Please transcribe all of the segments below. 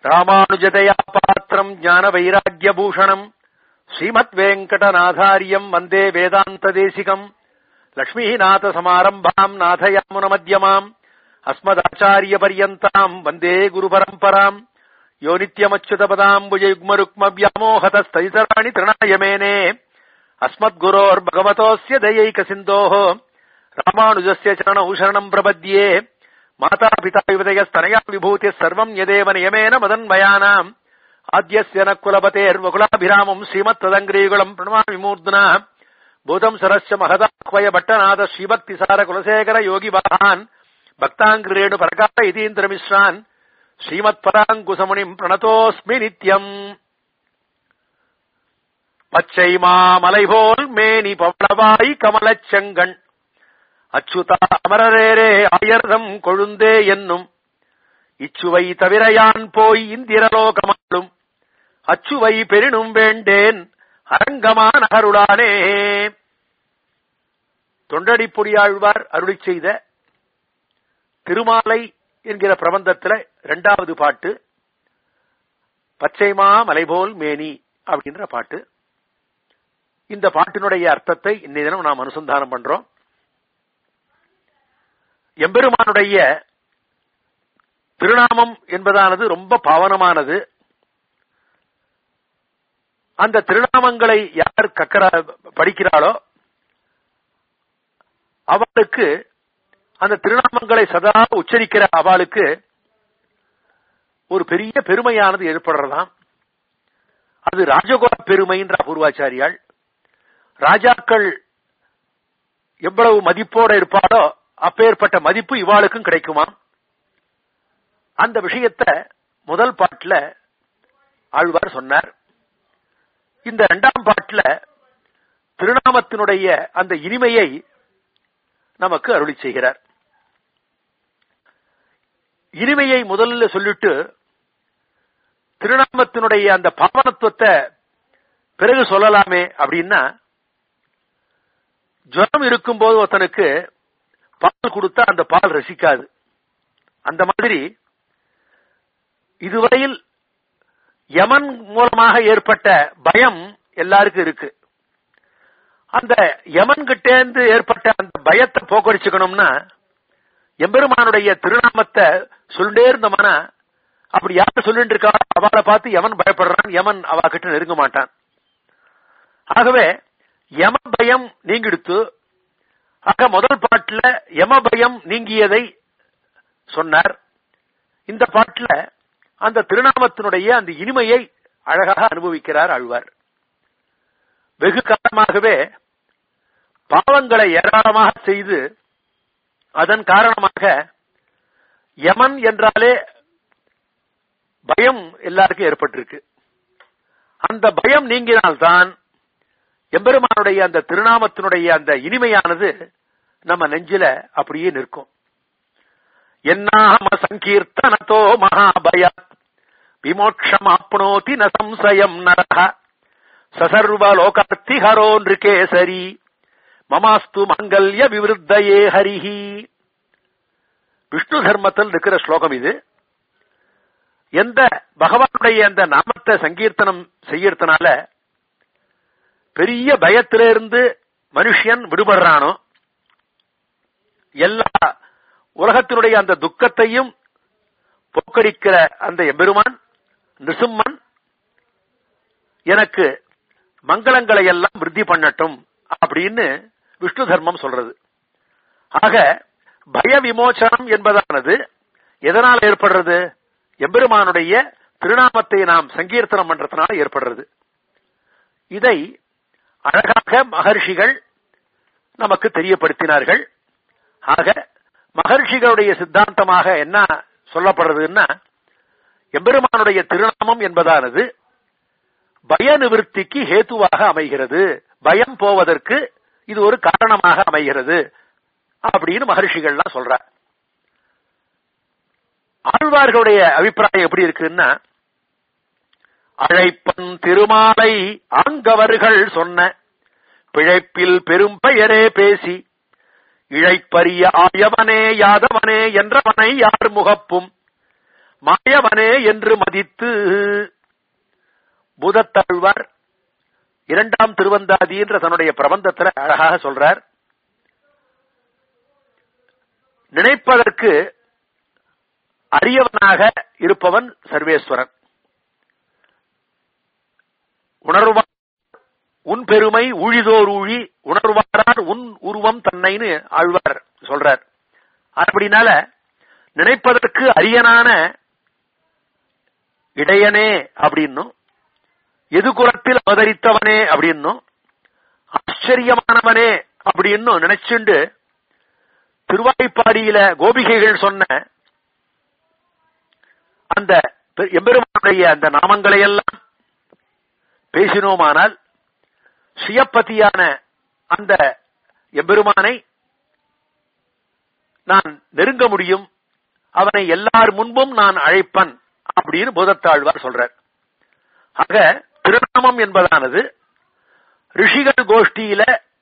ராமானுஜதயா பாத்திரம் ஞான வைராகிய பூஷணம் ஸ்ரீமத் வெங்கடநாதாரியம் வந்தே வேதாந்த தேசிகம் லக்ஷ்மீநாத சமாரம்பாம் நாதயாமுன மத்தியமாம் அஸ்மதாச்சாரிய பரியந்தாம் வந்தே குரு பரம்பராம் யோ நித்யமச்சுதபதாம்புஜயுக்மருக்ம வியாமோகதஸ்தைசராணி திருணாயமேனே அஸ்மத்குரோர் பகவதோஸ்ய தயைக சிந்தோः ராமானுஜஸ்ய சரணௌ சரணம் பிரபத்யே மாதா பிதா யுவதயஸ்தனயா விபூதி சர்வம் யதேவ நியமேன மதன்மயானாம் ஆத்யஸ்ய ந குலபதேர்வகுலாபிராமம் ஸ்ரீமத் ததங்கிரீகுலம் பிரணமாமி மூர்த்னா பூதம் சரஸ்ய மகதாஹ்வய பட்டநாத ஸ்ரீபக்தி சார குலசேகர யோகி வாகான் பக்தாங்கிரேணு பரகார இதீந்திரமிஸ்ரான் ஸ்ரீமத் பராங்குசமுனிம் பிரணதோஸ்மி நித்யம் பச்சை மாமலை போல் மேனி பவளவாய் கமலச் செங்கண் அச்சுதா அமரரேரே ஆயர்தம் கொழுந்தே என்னும் இச்சுவை தவிர யான் போய் இந்திரலோகமாளும் அச்சுவை பெரினும் வேண்டேன் அரங்கமா நகருளானே தொண்டடிப்பொடியாழ்வார் அருளி செய்த திருமாலை என்கிற பிரபந்தத்துல இரண்டாவது பாட்டு பச்சைமா மலைபோல் மேனி அப்படின்ற பாட்டு இந்த பாட்டினுடைய அர்த்தத்தை இன்னை தினம் நாம் அனுசந்தானம் பண்றோம் எம்பெருமானுடைய திருநாமம் என்பதானது ரொம்ப பாவனமானது அந்த திருநாமங்களை யார் கக்கற படிக்கிறாளோ அவளுக்கு அந்த திருநாமங்களை சதா உச்சரிக்கிற அவளுக்கு ஒரு பெரிய பெருமையானது ஏற்படுறதாம் அது ராஜகோல பெருமைன்ற பூர்வாச்சாரியால் ராஜாக்கள் எவ்வளவு மதிப்போட இருப்பாளோ அப்பேற்பட்ட மதிப்பு இவாளுக்கும் கிடைக்குமா அந்த விஷயத்த முதல் பாட்டுல ஆழ்வார் சொன்னார் இந்த இரண்டாம் பாட்டுல திருநாமத்தினுடைய அந்த இனிமையை நமக்கு அருளி செய்கிறார் இனிமையை முதல்ல சொல்லிட்டு திருநாமத்தினுடைய அந்த பாவனத்துவத்தை பிறகு சொல்லலாமே அப்படின்னா ஜுரம் இருக்கும்போது ஒருத்தனுக்கு பால் கொடுத்தா அந்த பால் ரசிக்காது அந்த மாதிரி இதுவரையில் யமன் மூலமாக ஏற்பட்ட பயம் எல்லாருக்கும் இருக்கு அந்த யமன் கிட்டேந்து ஏற்பட்ட அந்த பயத்தை போக்கடிச்சுக்கணும்னா எம்பெருமானுடைய திருநாமத்தை சொல்லிட்டே இருந்தோம்னா அப்படி யார் சொல்லிட்டு இருக்கா அவளை பார்த்து யமன் பயப்படுறான் யமன் அவ கிட்ட நெருங்க மாட்டான் ஆகவே யம பயம் நீங்கிடுத்து ஆக முதல் பாட்டுல யம பயம் நீங்கியதை சொன்னார் இந்த பாட்டுல அந்த திருநாமத்தினுடைய அந்த இனிமையை அழகாக அனுபவிக்கிறார் ஆழ்வார் வெகு காலமாகவே பாவங்களை ஏராளமாக செய்து அதன் காரணமாக யமன் என்றாலே பயம் எல்லாருக்கும் ஏற்பட்டிருக்கு அந்த பயம் நீங்கினால்தான் எம்பெருமானுடைய அந்த திருநாமத்தினுடைய அந்த இனிமையானது நம்ம நெஞ்சில அப்படியே நிற்கும் என்னாம சங்கீர்த்தனத்தோ மகாபயாத் விமோட்சம் ஆப்னோதி ந சம்சயம் நரக சசர்வலோகார்த்தி ஹரோ நிருகேசரி மமாஸ்து மங்கல்ய விவருத்தையே ஹரிஹி விஷ்ணு தர்மத்தில் இருக்கிற ஸ்லோகம் இது எந்த பகவானுடைய அந்த நாமத்தை சங்கீர்த்தனம் செய்யறதுனால பெரிய பயத்திலிருந்து மனுஷன் விடுபடுறானோ எல்லா உலகத்தினுடைய அந்த துக்கத்தையும் போக்கடிக்கிற அந்த எம்பெருமான் நிசும்மன் எனக்கு மங்களங்களை எல்லாம் விருத்தி பண்ணட்டும் அப்படின்னு விஷ்ணு தர்மம் சொல்றது ஆக பய விமோச்சனம் என்பதானது எதனால் ஏற்படுறது எம்பெருமானுடைய திருநாமத்தை நாம் சங்கீர்த்தனம் பண்றதுனால ஏற்படுறது இதை அழகாக மகர்ஷிகள் நமக்கு தெரியப்படுத்தினார்கள் ஆக மகர்ஷிகளுடைய சித்தாந்தமாக என்ன சொல்லப்படுறதுன்னா எம்பெருமானுடைய திருநாமம் என்பதானது பய நிவர்த்திக்கு ஹேத்துவாக அமைகிறது பயம் போவதற்கு இது ஒரு காரணமாக அமைகிறது அப்படின்னு மகர்ஷிகள்லாம் சொல்ற ஆழ்வார்களுடைய அபிப்பிராயம் எப்படி இருக்குன்னா அழைப்பன் திருமாலை ஆங்கவர்கள் சொன்ன பிழைப்பில் பெரும் பெயரே பேசி இழைப்பரிய ஆயவனே யாதவனே என்றவனை யார் முகப்பும் மாயவனே என்று மதித்து பூதத்தாழ்வார் இரண்டாம் திருவந்தாதி என்ற தன்னுடைய பிரபந்தத்துல அழகாக சொல்றார் நினைப்பதற்கு அரியவனாக இருப்பவன் சர்வேஸ்வரன் உணர்வார் உன் பெருமை ஊழிதோர் ஊழி உணர்வாரார் உன் உருவம் தன்னைன்னு ஆழ்வார் சொல்றார் அப்படினால நினைப்பதற்கு அரியனான இடையனே அப்படின்னும் எதுகுலத்தில் அவதரித்தவனே அப்படின்னும் ஆச்சரியமானவனே அப்படின்னு நினைச்சுண்டு திருவாய்ப்பாடியில கோபிகைகள் சொன்ன அந்த எம்பெருமானுடைய அந்த நாமங்களை எல்லாம் பேசினோமானால் சுயப்பதியான அந்த எம்பெருமானை நான் நெருங்க முடியும் அவனை எல்லார் முன்பும் நான் அழைப்பன் அப்படின்னு பூதத்தாழ்வார் சொல்றார் ஆக திருநாமம் என்பதானது ரிஷிகள் கோஷ்டியில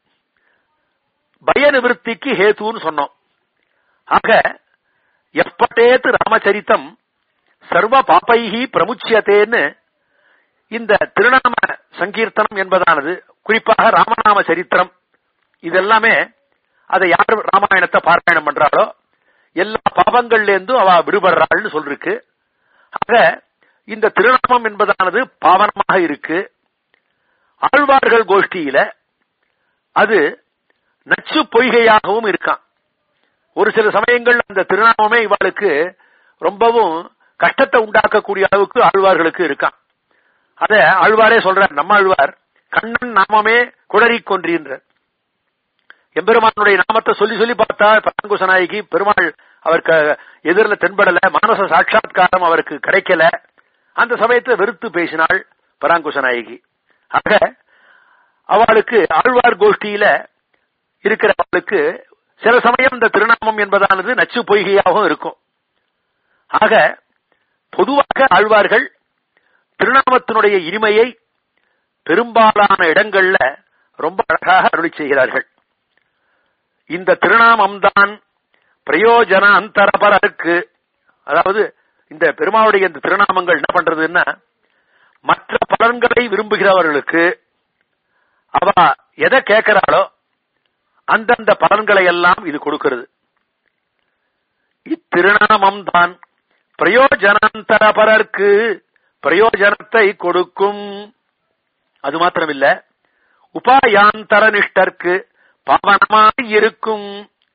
பய நிவர்த்திக்கு ஹேத்துன்னு சொன்னோம் ஆக எப்பட்டேத்து ராமச்சரித்தம் சர்வ பாப்பைகி பிரமுச்சியத்தேன்னு இந்த திருநாம சங்கீர்த்தனம் என்பதானது குறிப்பாக ராமநாம சரித்திரம் இதெல்லாமே அதை யார் ராமாயணத்தை பாராயணம் பண்றாளோ எல்லா பாவங்கள்ல இருந்தும் அவ விடுபடுறாள்னு சொல்லிருக்கு ஆக இந்த திருநாமம் என்பதானது பாவனமாக இருக்கு ஆழ்வார்கள் கோஷ்டியில அது நச்சு பொய்கையாகவும் இருக்கான் ஒரு சில சமயங்கள் அந்த திருநாமமே இவாளுக்கு ரொம்பவும் கஷ்டத்தை உண்டாக்கக்கூடிய அளவுக்கு ஆழ்வார்களுக்கு இருக்கான் அத ஆழ்வாரே சொல்றார் நம்ம ஆழ்வார் கண்ணன் நாமமே குளறி கொன்றின்ற எம்பெருமானுடைய நாமத்தை சொல்லி சொல்லி பார்த்தா பரங்குச நாயகி பெருமாள் அவருக்கு எதிரில் தென்படல மானச சாட்சா்காரம் அவருக்கு கிடைக்கல அந்த சமயத்தை வெறுத்து பேசினாள் பராங்குச நாயகி ஆக அவளுக்கு ஆழ்வார் கோஷ்டியில இருக்கிறவளுக்கு சில சமயம் இந்த திருநாமம் என்பதானது நச்சு பொய்கையாகவும் இருக்கும் ஆக பொதுவாக ஆழ்வார்கள் திருநாமத்தினுடைய இனிமையை பெரும்பாலான இடங்கள்ல ரொம்ப அழகாக அருளி செய்கிறார்கள் இந்த திருநாமம்தான் பிரயோஜன அந்தரபரருக்கு அதாவது இந்த பெருமாவுடைய இந்த திருநாமங்கள் என்ன பண்றதுன்னா மற்ற பலன்களை விரும்புகிறவர்களுக்கு அவ எதை கேட்கிறாளோ அந்தந்த பலன்களை எல்லாம் இது கொடுக்கிறது இத்திருநாமம் தான் பிரயோஜனாந்தரபரருக்கு பிரயோஜனத்தை கொடுக்கும் அது மாத்திரமில்ல உபாயாந்தர நிஷ்டர்க்கு பாவனமாய் இருக்கும்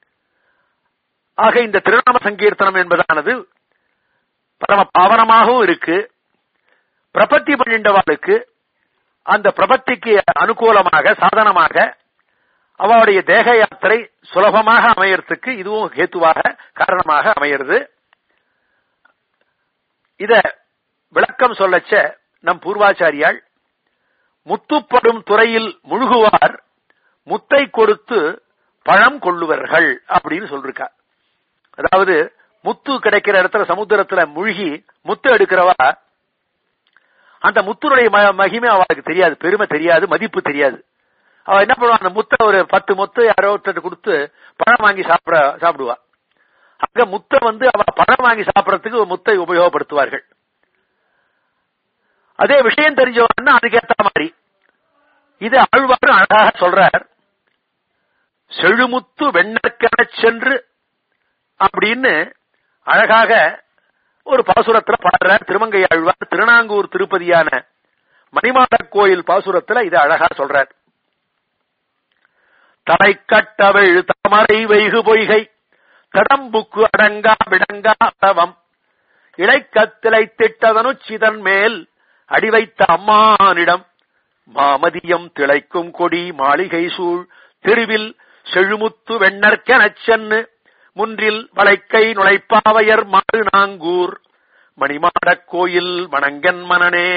ஆக இந்த திருநாம சங்கீர்த்தனம் என்பதானது பரம பாவனமாகவும் இருக்கு பிரபத்தி பண்ணிண்டவாளுக்கு அந்த பிரபத்திக்கு அனுகூலமாக சாதனமாக அவளுடைய தேக யாத்திரை சுலபமாக அமையறதுக்கு இதுவும் ஹேத்துவாக காரணமாக அமையிறது இத விளக்கம் சொல்லச்ச நம் பூர்வாச்சாரியால் முத்துப்படும் துறையில் முழுகுவார் முத்தை கொடுத்து பழம் கொள்ளுவர்கள் அப்படின்னு சொல்லிருக்கா அதாவது முத்து கிடைக்கிற இடத்துல சமுத்திரத்துல முழுகி முத்து எடுக்கிறவா அந்த முத்துனுடைய மகிமை அவளுக்கு தெரியாது பெருமை தெரியாது மதிப்பு தெரியாது அவ என்ன பண்ணுவா அந்த முத்தை ஒரு பத்து முத்து யாரோ ஒருத்தர் கொடுத்து பழம் வாங்கி சாப்பிட சாப்பிடுவா அங்க முத்தை வந்து அவ பழம் வாங்கி சாப்பிடறதுக்கு முத்தை உபயோகப்படுத்துவார்கள் அதே விஷயம் தெரிஞ்சவன்னா அதுக்கேத்த மாதிரி இது ஆழ்வாரும் அழகாக சொல்றார் செழுமுத்து வெண்ணக்கென சென்று அப்படின்னு அழகாக ஒரு பாசுரத்துல பாடுற திருமங்கை ஆழ்வார் திருநாங்கூர் திருப்பதியான மணிமாட கோயில் பாசுரத்துல இதை அழகா சொல்றார் தலை கட்டவள் தாமரை வைகு பொய்கை கடம்புக்கு அடங்கா விடங்கா தவம் இளைக்கத்திலை திட்டதனுச்சிதன் மேல் அடி வைத்த அம்மானிடம் மாமதியம் திளைக்கும் கொடி மாளிகை சூழ் தெருவில் செழுமுத்து வெண்ணற்கெனச் சென்னு முன்றில் வளைக்கை நுழைப்பாவையர் மாறு நாங்கூர் மணிமாடக் கோயில் வணங்கன் மனனே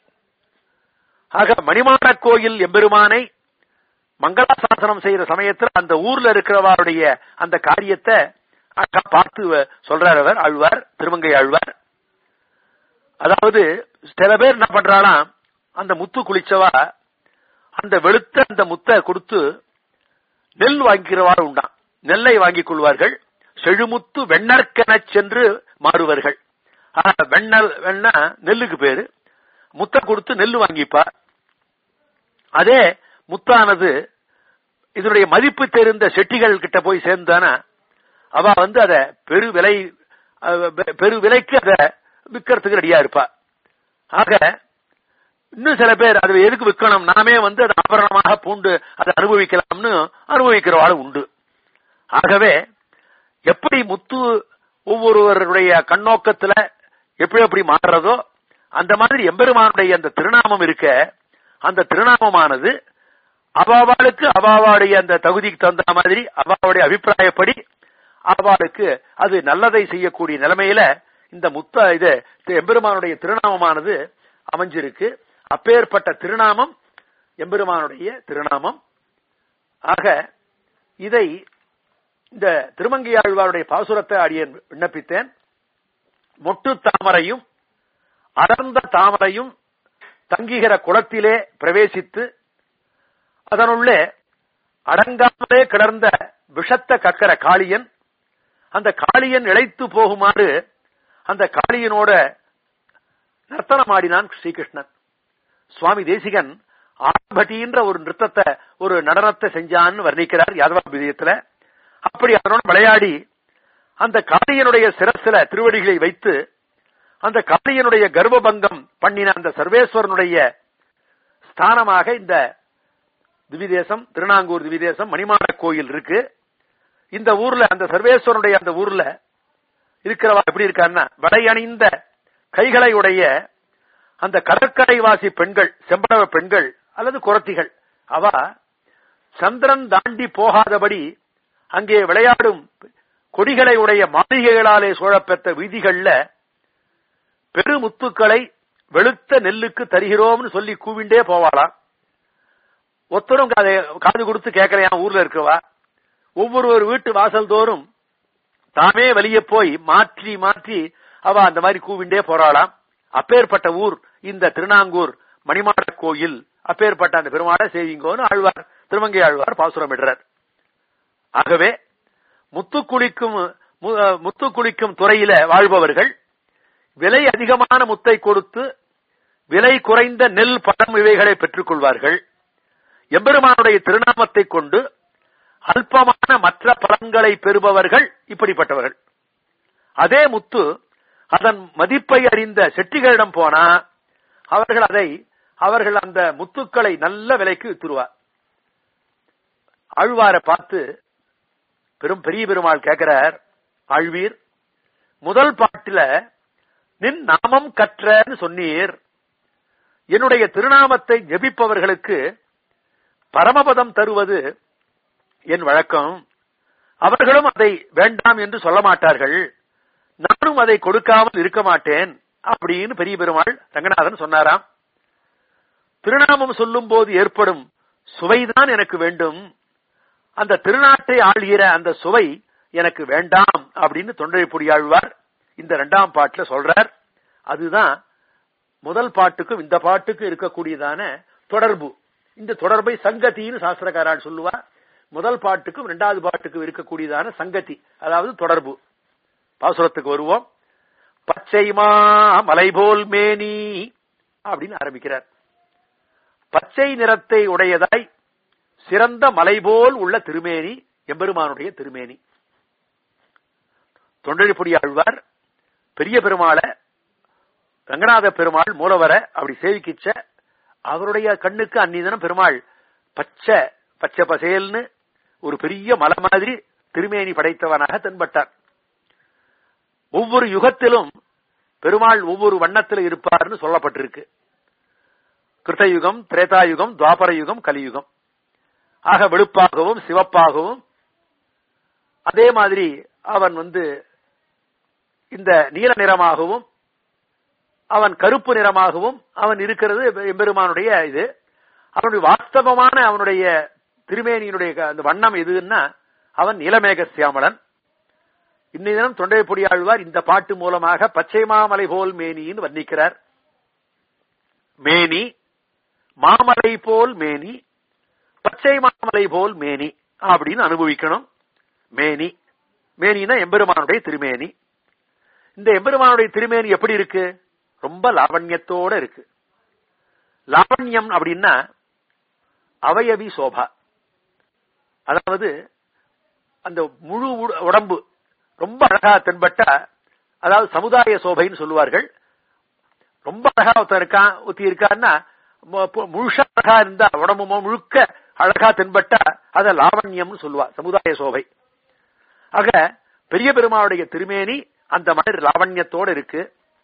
ஆக மணிமாடக் கோயில் எம்பெருமானை மங்களாசாசனம் செய்யற சமயத்தில் அந்த ஊர்ல இருக்கிறவாருடைய அந்த காரியத்தை பார்த்து சொல்றார் அவர் ஆழ்வார் திருமங்கை ஆழ்வார் அதாவது சில பேர் என்ன பண்றாளாம் அந்த முத்து குளிச்சவா அந்த வெளுத்த அந்த முத்தை கொடுத்து நெல் வாங்கிக்கிறவாறு உண்டான் நெல்லை வாங்கிக் கொள்வார்கள் செழுமுத்து வெண்ணற்கென சென்று மாறுவார்கள் ஆனா வெண்ணல் வெண்ணா நெல்லுக்கு பேரு முத்த கொடுத்து நெல்லு வாங்கிப்பா அதே முத்தானது இதனுடைய மதிப்பு தெரிந்த செட்டிகள் கிட்ட போய் சேர்ந்தானா அவ வந்து அத பெரு விலை அஹ், பெ- பெரு விலைக்கு அத விற்கிறதுக்கு ரெடியா இருப்பா ஆக இன்னும் சில பேர் அது எதுக்கு விற்கணும் நாமே வந்து அதை ஆபரணமாக பூண்டு அதை அனுபவிக்கலாம்னு அனுபவிக்கிறவாளும் உண்டு ஆகவே எப்படி முத்து ஒவ்வொருவருடைய கண்ணோக்கத்துல எப்படி எப்படி மாறுறதோ அந்த மாதிரி எம்பெருமானுடைய அந்த திருநாமம் இருக்க அந்த திருநாமமானது அவாவாளுக்கு அவாவாளுடைய அந்த தகுதிக்கு தகுந்த மாதிரி அவாவுடைய அபிப்பிராயப்படி அவாளுக்கு அது நல்லதை செய்யக்கூடிய நிலைமையில இந்த முத்த இது எம்பெருமானுடைய திருநாமமானது அமைஞ்சிருக்கு அப்பேற்பட்ட திருநாமம் எம்பெருமானுடைய திருநாமம் ஆக இதை இந்த திருமங்கையாழ்வாருடைய பாசுரத்தை அடியேன் விண்ணப்பித்தேன் மொட்டு தாமரையும் அடர்ந்த தாமரையும் தங்குகிற குளத்திலே பிரவேசித்து அதனுள்ளே அடங்காமலே கிடந்த விஷத்த கக்கர காளியன் அந்த காளியன் இழைத்து போகுமாறு அந்த காளியனோட நர்த்தனம் ஆடினான் ஸ்ரீகிருஷ்ணன் சுவாமி தேசிகன் ஆர்பட்டின்ற ஒரு நிறுத்தத்தை ஒரு நடனத்தை செஞ்சான்னு வர்ணிக்கிறார் யாதவாபிதயத்துல அப்படி அதனோட விளையாடி அந்த காளியனுடைய சிரசில திருவடிகளை வைத்து அந்த காளியனுடைய கர்ப்பபங்கம் பண்ணின அந்த சர்வேஸ்வரனுடைய ஸ்தானமாக இந்த திவிதேசம் திருநாங்கூர் திவிதேசம் மணிமாட கோயில் இருக்கு இந்த ஊர்ல அந்த சர்வேஸ்வரனுடைய அந்த ஊர்ல இருக்கிறவா எப்படி இருக்கான்னா வடையணிந்த கைகளை உடைய அந்த கடற்கரைவாசி பெண்கள் செம்படவ பெண்கள் அல்லது குரத்திகள் அவ சந்திரன் தாண்டி போகாதபடி அங்கே விளையாடும் கொடிகளை உடைய மாளிகைகளாலே சூழப்பெற்ற வீதிகள்ல பெருமுத்துக்களை வெளுத்த நெல்லுக்கு தருகிறோம்னு சொல்லி கூவிண்டே போவாளாம் ஒத்தரும் அதை காது கொடுத்து கேட்கலையா ஊர்ல இருக்கவா ஒவ்வொரு ஒரு வீட்டு வாசல் தோறும் தாமே வெளியே போய் மாற்றி மாற்றி அவ அந்த மாதிரி கூவிண்டே போறாளாம் அப்பேற்பட்ட ஊர் இந்த திருநாங்கூர் மணிமாட கோயில் அப்பேற்பட்ட அந்த பெருமாளை செய்வீங்கோன்னு ஆழ்வார் திருமங்கை ஆழ்வார் பாசுரம் இடுறார் ஆகவே முத்து குளிக்கும் மு- அஹ், முத்து குளிக்கும் துறையில வாழ்பவர்கள் விலை அதிகமான முத்தை கொடுத்து விலை குறைந்த நெல் பழம் இவைகளை பெற்றுக் கொள்வார்கள் எம்பெருமானுடைய திருநாமத்தை கொண்டு அல்பமான மற்ற பலன்களை பெறுபவர்கள் இப்படிப்பட்டவர்கள் அதே முத்து அதன் மதிப்பை அறிந்த செட்டிகளிடம் போனா அவர்கள் அதை அவர்கள் அந்த முத்துக்களை நல்ல விலைக்கு வித்துருவார் ஆழ்வாரை பார்த்து பெரும் பெரிய பெருமாள் கேட்கிறார் ஆழ்வீர் முதல் பாட்டுல நின் நாமம் கற்றன்னு சொன்னீர் என்னுடைய திருநாமத்தை ஜெபிப்பவர்களுக்கு பரமபதம் தருவது என் வழக்கம் அவர்களும் அதை வேண்டாம் என்று சொல்ல மாட்டார்கள் நானும் அதை கொடுக்காமல் இருக்க மாட்டேன் அப்படின்னு பெரிய பெருமாள் ரங்கநாதன் சொன்னாராம் திருநாமம் சொல்லும் போது ஏற்படும் சுவைதான் எனக்கு வேண்டும் அந்த திருநாட்டை ஆள்கிற அந்த சுவை எனக்கு வேண்டாம் அப்படின்னு தொண்டை பொடியாழ்வார் இந்த இரண்டாம் பாட்டுல சொல்றார் அதுதான் முதல் பாட்டுக்கும் இந்த பாட்டுக்கும் இருக்கக்கூடியதான தொடர்பு இந்த தொடர்பை சங்கத்தின்னு சாஸ்திரக்காரால் சொல்லுவா முதல் பாட்டுக்கும் இரண்டாவது பாட்டுக்கும் இருக்கக்கூடியதான சங்கதி அதாவது தொடர்பு பாசுரத்துக்கு வருவோம் பச்சைமா மலைபோல் மேனி அப்படின்னு ஆரம்பிக்கிறார் பச்சை நிறத்தை உடையதாய் சிறந்த மலைபோல் உள்ள திருமேனி எம்பெருமானுடைய திருமேனி தொண்டழிப்பொடி ஆழ்வார் பெரிய பெருமாளை ரங்கநாத பெருமாள் மூலவரை அப்படி சேவிக்கிச்ச அவருடைய கண்ணுக்கு அந்நிதனம் பெருமாள் பச்சை பச்சை பசேல்னு ஒரு பெரிய மலை மாதிரி திருமேனி படைத்தவனாக தென்பட்டார் ஒவ்வொரு யுகத்திலும் பெருமாள் ஒவ்வொரு வண்ணத்தில் இருப்பார்னு சொல்லப்பட்டிருக்கு கிருத்தயுகம் திரேதாயுகம் துவாபர யுகம் கலியுகம் ஆக வெளுப்பாகவும் சிவப்பாகவும் அதே மாதிரி அவன் வந்து இந்த நீல நிறமாகவும் அவன் கருப்பு நிறமாகவும் அவன் இருக்கிறது எம்பெருமானுடைய இது அவனுடைய வாஸ்தவமான அவனுடைய திருமேனியினுடைய க- அந்த வண்ணம் எதுன்னா அவன் நீலமேக சியாமலன் இன்னை தினம் தொண்டை பொடியாழ்வார் இந்த பாட்டு மூலமாக பச்சை மாமலை போல் மேனின்னு வர்ணிக்கிறார் மேனி மாமலை போல் மேனி பச்சை மாமலை போல் மேனி அப்படின்னு அனுபவிக்கணும் மேனி மேனினா எம்பெருமானுடைய திருமேனி இந்த எம்பெருமானுடைய திருமேனி எப்படி இருக்கு ரொம்ப லாவண்யத்தோட இருக்கு லாவண்யம் அப்படின்னா அவயவி சோபா அதாவது அந்த முழு உட- உடம்பு ரொம்ப அழகா தென்பட்டா அதாவது சமுதாய சோபைன்னு சொல்லுவார்கள் ரொம்ப அழகா ஒருத்தன் இருக்கான் ஒருத்தி இருக்கான்னா மு- பு- முழுசா அழகா இருந்தா உடம்பு மு- முழுக்க அழகா தென்பட்டா அத லாவண்யம்னு சொல்லுவா சமுதாய சோபை ஆக பெரிய பெருமாளுடைய திருமேனி அந்த மாதிரி லாவண்யத்தோட இருக்கு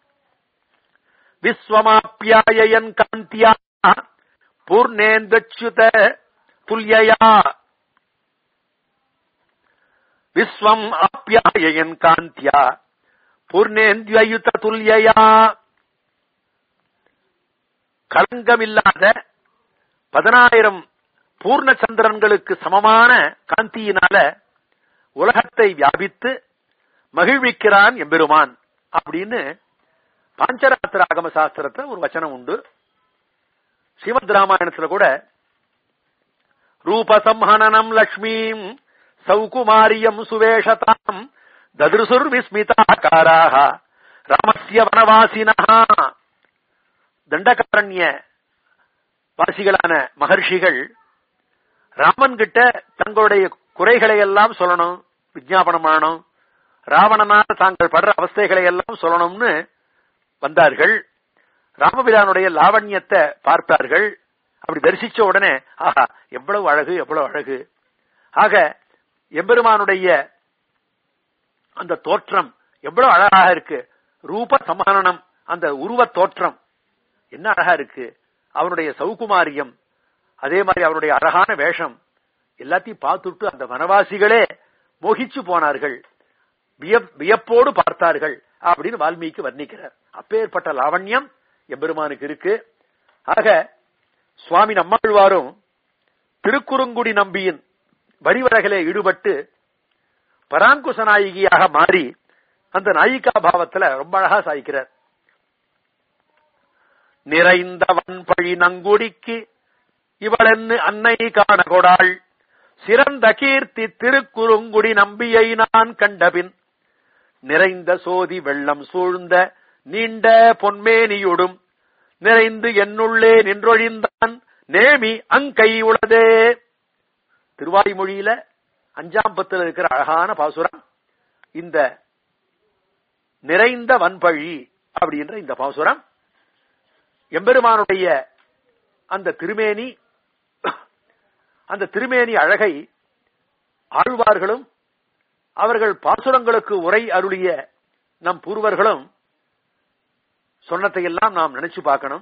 விஸ்வமாப்பியாயன் காந்தியா பூர்ணேந்தச்சுத துல்யயா விஸ்வம் ஆப்யாயன் காந்தியா பூர்ணேந்தியுத துல்யயா களங்கமில்லாத பதினாயிரம் பூர்ண சந்திரன்களுக்கு சமமான காந்தியினால உலகத்தை வியாபித்து மகிழ்விக்கிறான் எம்பெருமான் அப்படின்னு பாஞ்சராத்திர ஆகம சாஸ்திரத்துல ஒரு வச்சனம் உண்டு ஸ்ரீமத் ராமாயணத்துல கூட ரூபசம்ஹனனம் லக்ஷ்மீம் சௌகுமாரியம் சுவேஷதாம் ததிருசுர் விஸ்மிதாகாராக ராமஸ்ய வனவாசினா தண்டகாரண்ய வாசிகளான மகர்ஷிகள் ராமன் கிட்ட தங்களுடைய குறைகளை எல்லாம் சொல்லணும் விஜாபனம் பண்ணணும் ராவணனால் தாங்கள் படுற அவஸ்தைகளை எல்லாம் சொல்லணும்னு வந்தார்கள் ராமபிரானுடைய லாவண்யத்தை பார்த்தார்கள் அப்படி தரிசிச்ச உடனே ஆஹா எவ்வளவு அழகு எவ்வளவு அழகு ஆக எம்பெருமானுடைய அந்த தோற்றம் எவ்வளவு அழகாக இருக்கு ரூப சமஹனனம் அந்த உருவ தோற்றம் என்ன அழகா இருக்கு அவனுடைய சௌகுமாரியம் அதே மாதிரி அவருடைய அழகான வேஷம் எல்லாத்தையும் பார்த்துட்டு அந்த வனவாசிகளே மோகிச்சு போனார்கள் வியப்- வியப்போடு பார்த்தார்கள் அப்படின்னு வால்மீகி வர்ணிக்கிறார் அப்பேற்பட்ட லாவண்யம் எம்பெருமானுக்கு இருக்கு ஆக சுவாமி நம்மாழ்வாரும் திருக்குறுங்குடி நம்பியின் வரிவரகிலே ஈடுபட்டு பராங்குச நாயகியாக மாறி அந்த நாயிகா பாவத்துல ரொம்ப அழகா சாய்க்கிறார் நிறைந்தவன் பழி நங்குடிக்கு இவளென்னு அன்னை காண கொடாள் சிறந்த கீர்த்தி திருக்குறுங்குடி நம்பியை நான் கண்டபின் நிறைந்த சோதி வெள்ளம் சூழ்ந்த நீண்ட பொன்மேனியுடும் நிறைந்து என்னுள்ளே நின்றொழிந்தான் நேமி அங்கை உளதே திருவாய்மொழியில அஞ்சாம் பத்துல இருக்கிற அழகான பாசுரம் இந்த நிறைந்த வன்பழி அப்படின்ற இந்த பாசுரம் எம்பெருமானுடைய அந்த திருமேனி அந்த திருமேனி அழகை ஆழ்வார்களும் அவர்கள் பாசுரங்களுக்கு உரை அருளிய நம் பூர்வர்களும் சொன்னதையெல்லாம் நாம் நினைச்சு பார்க்கணும்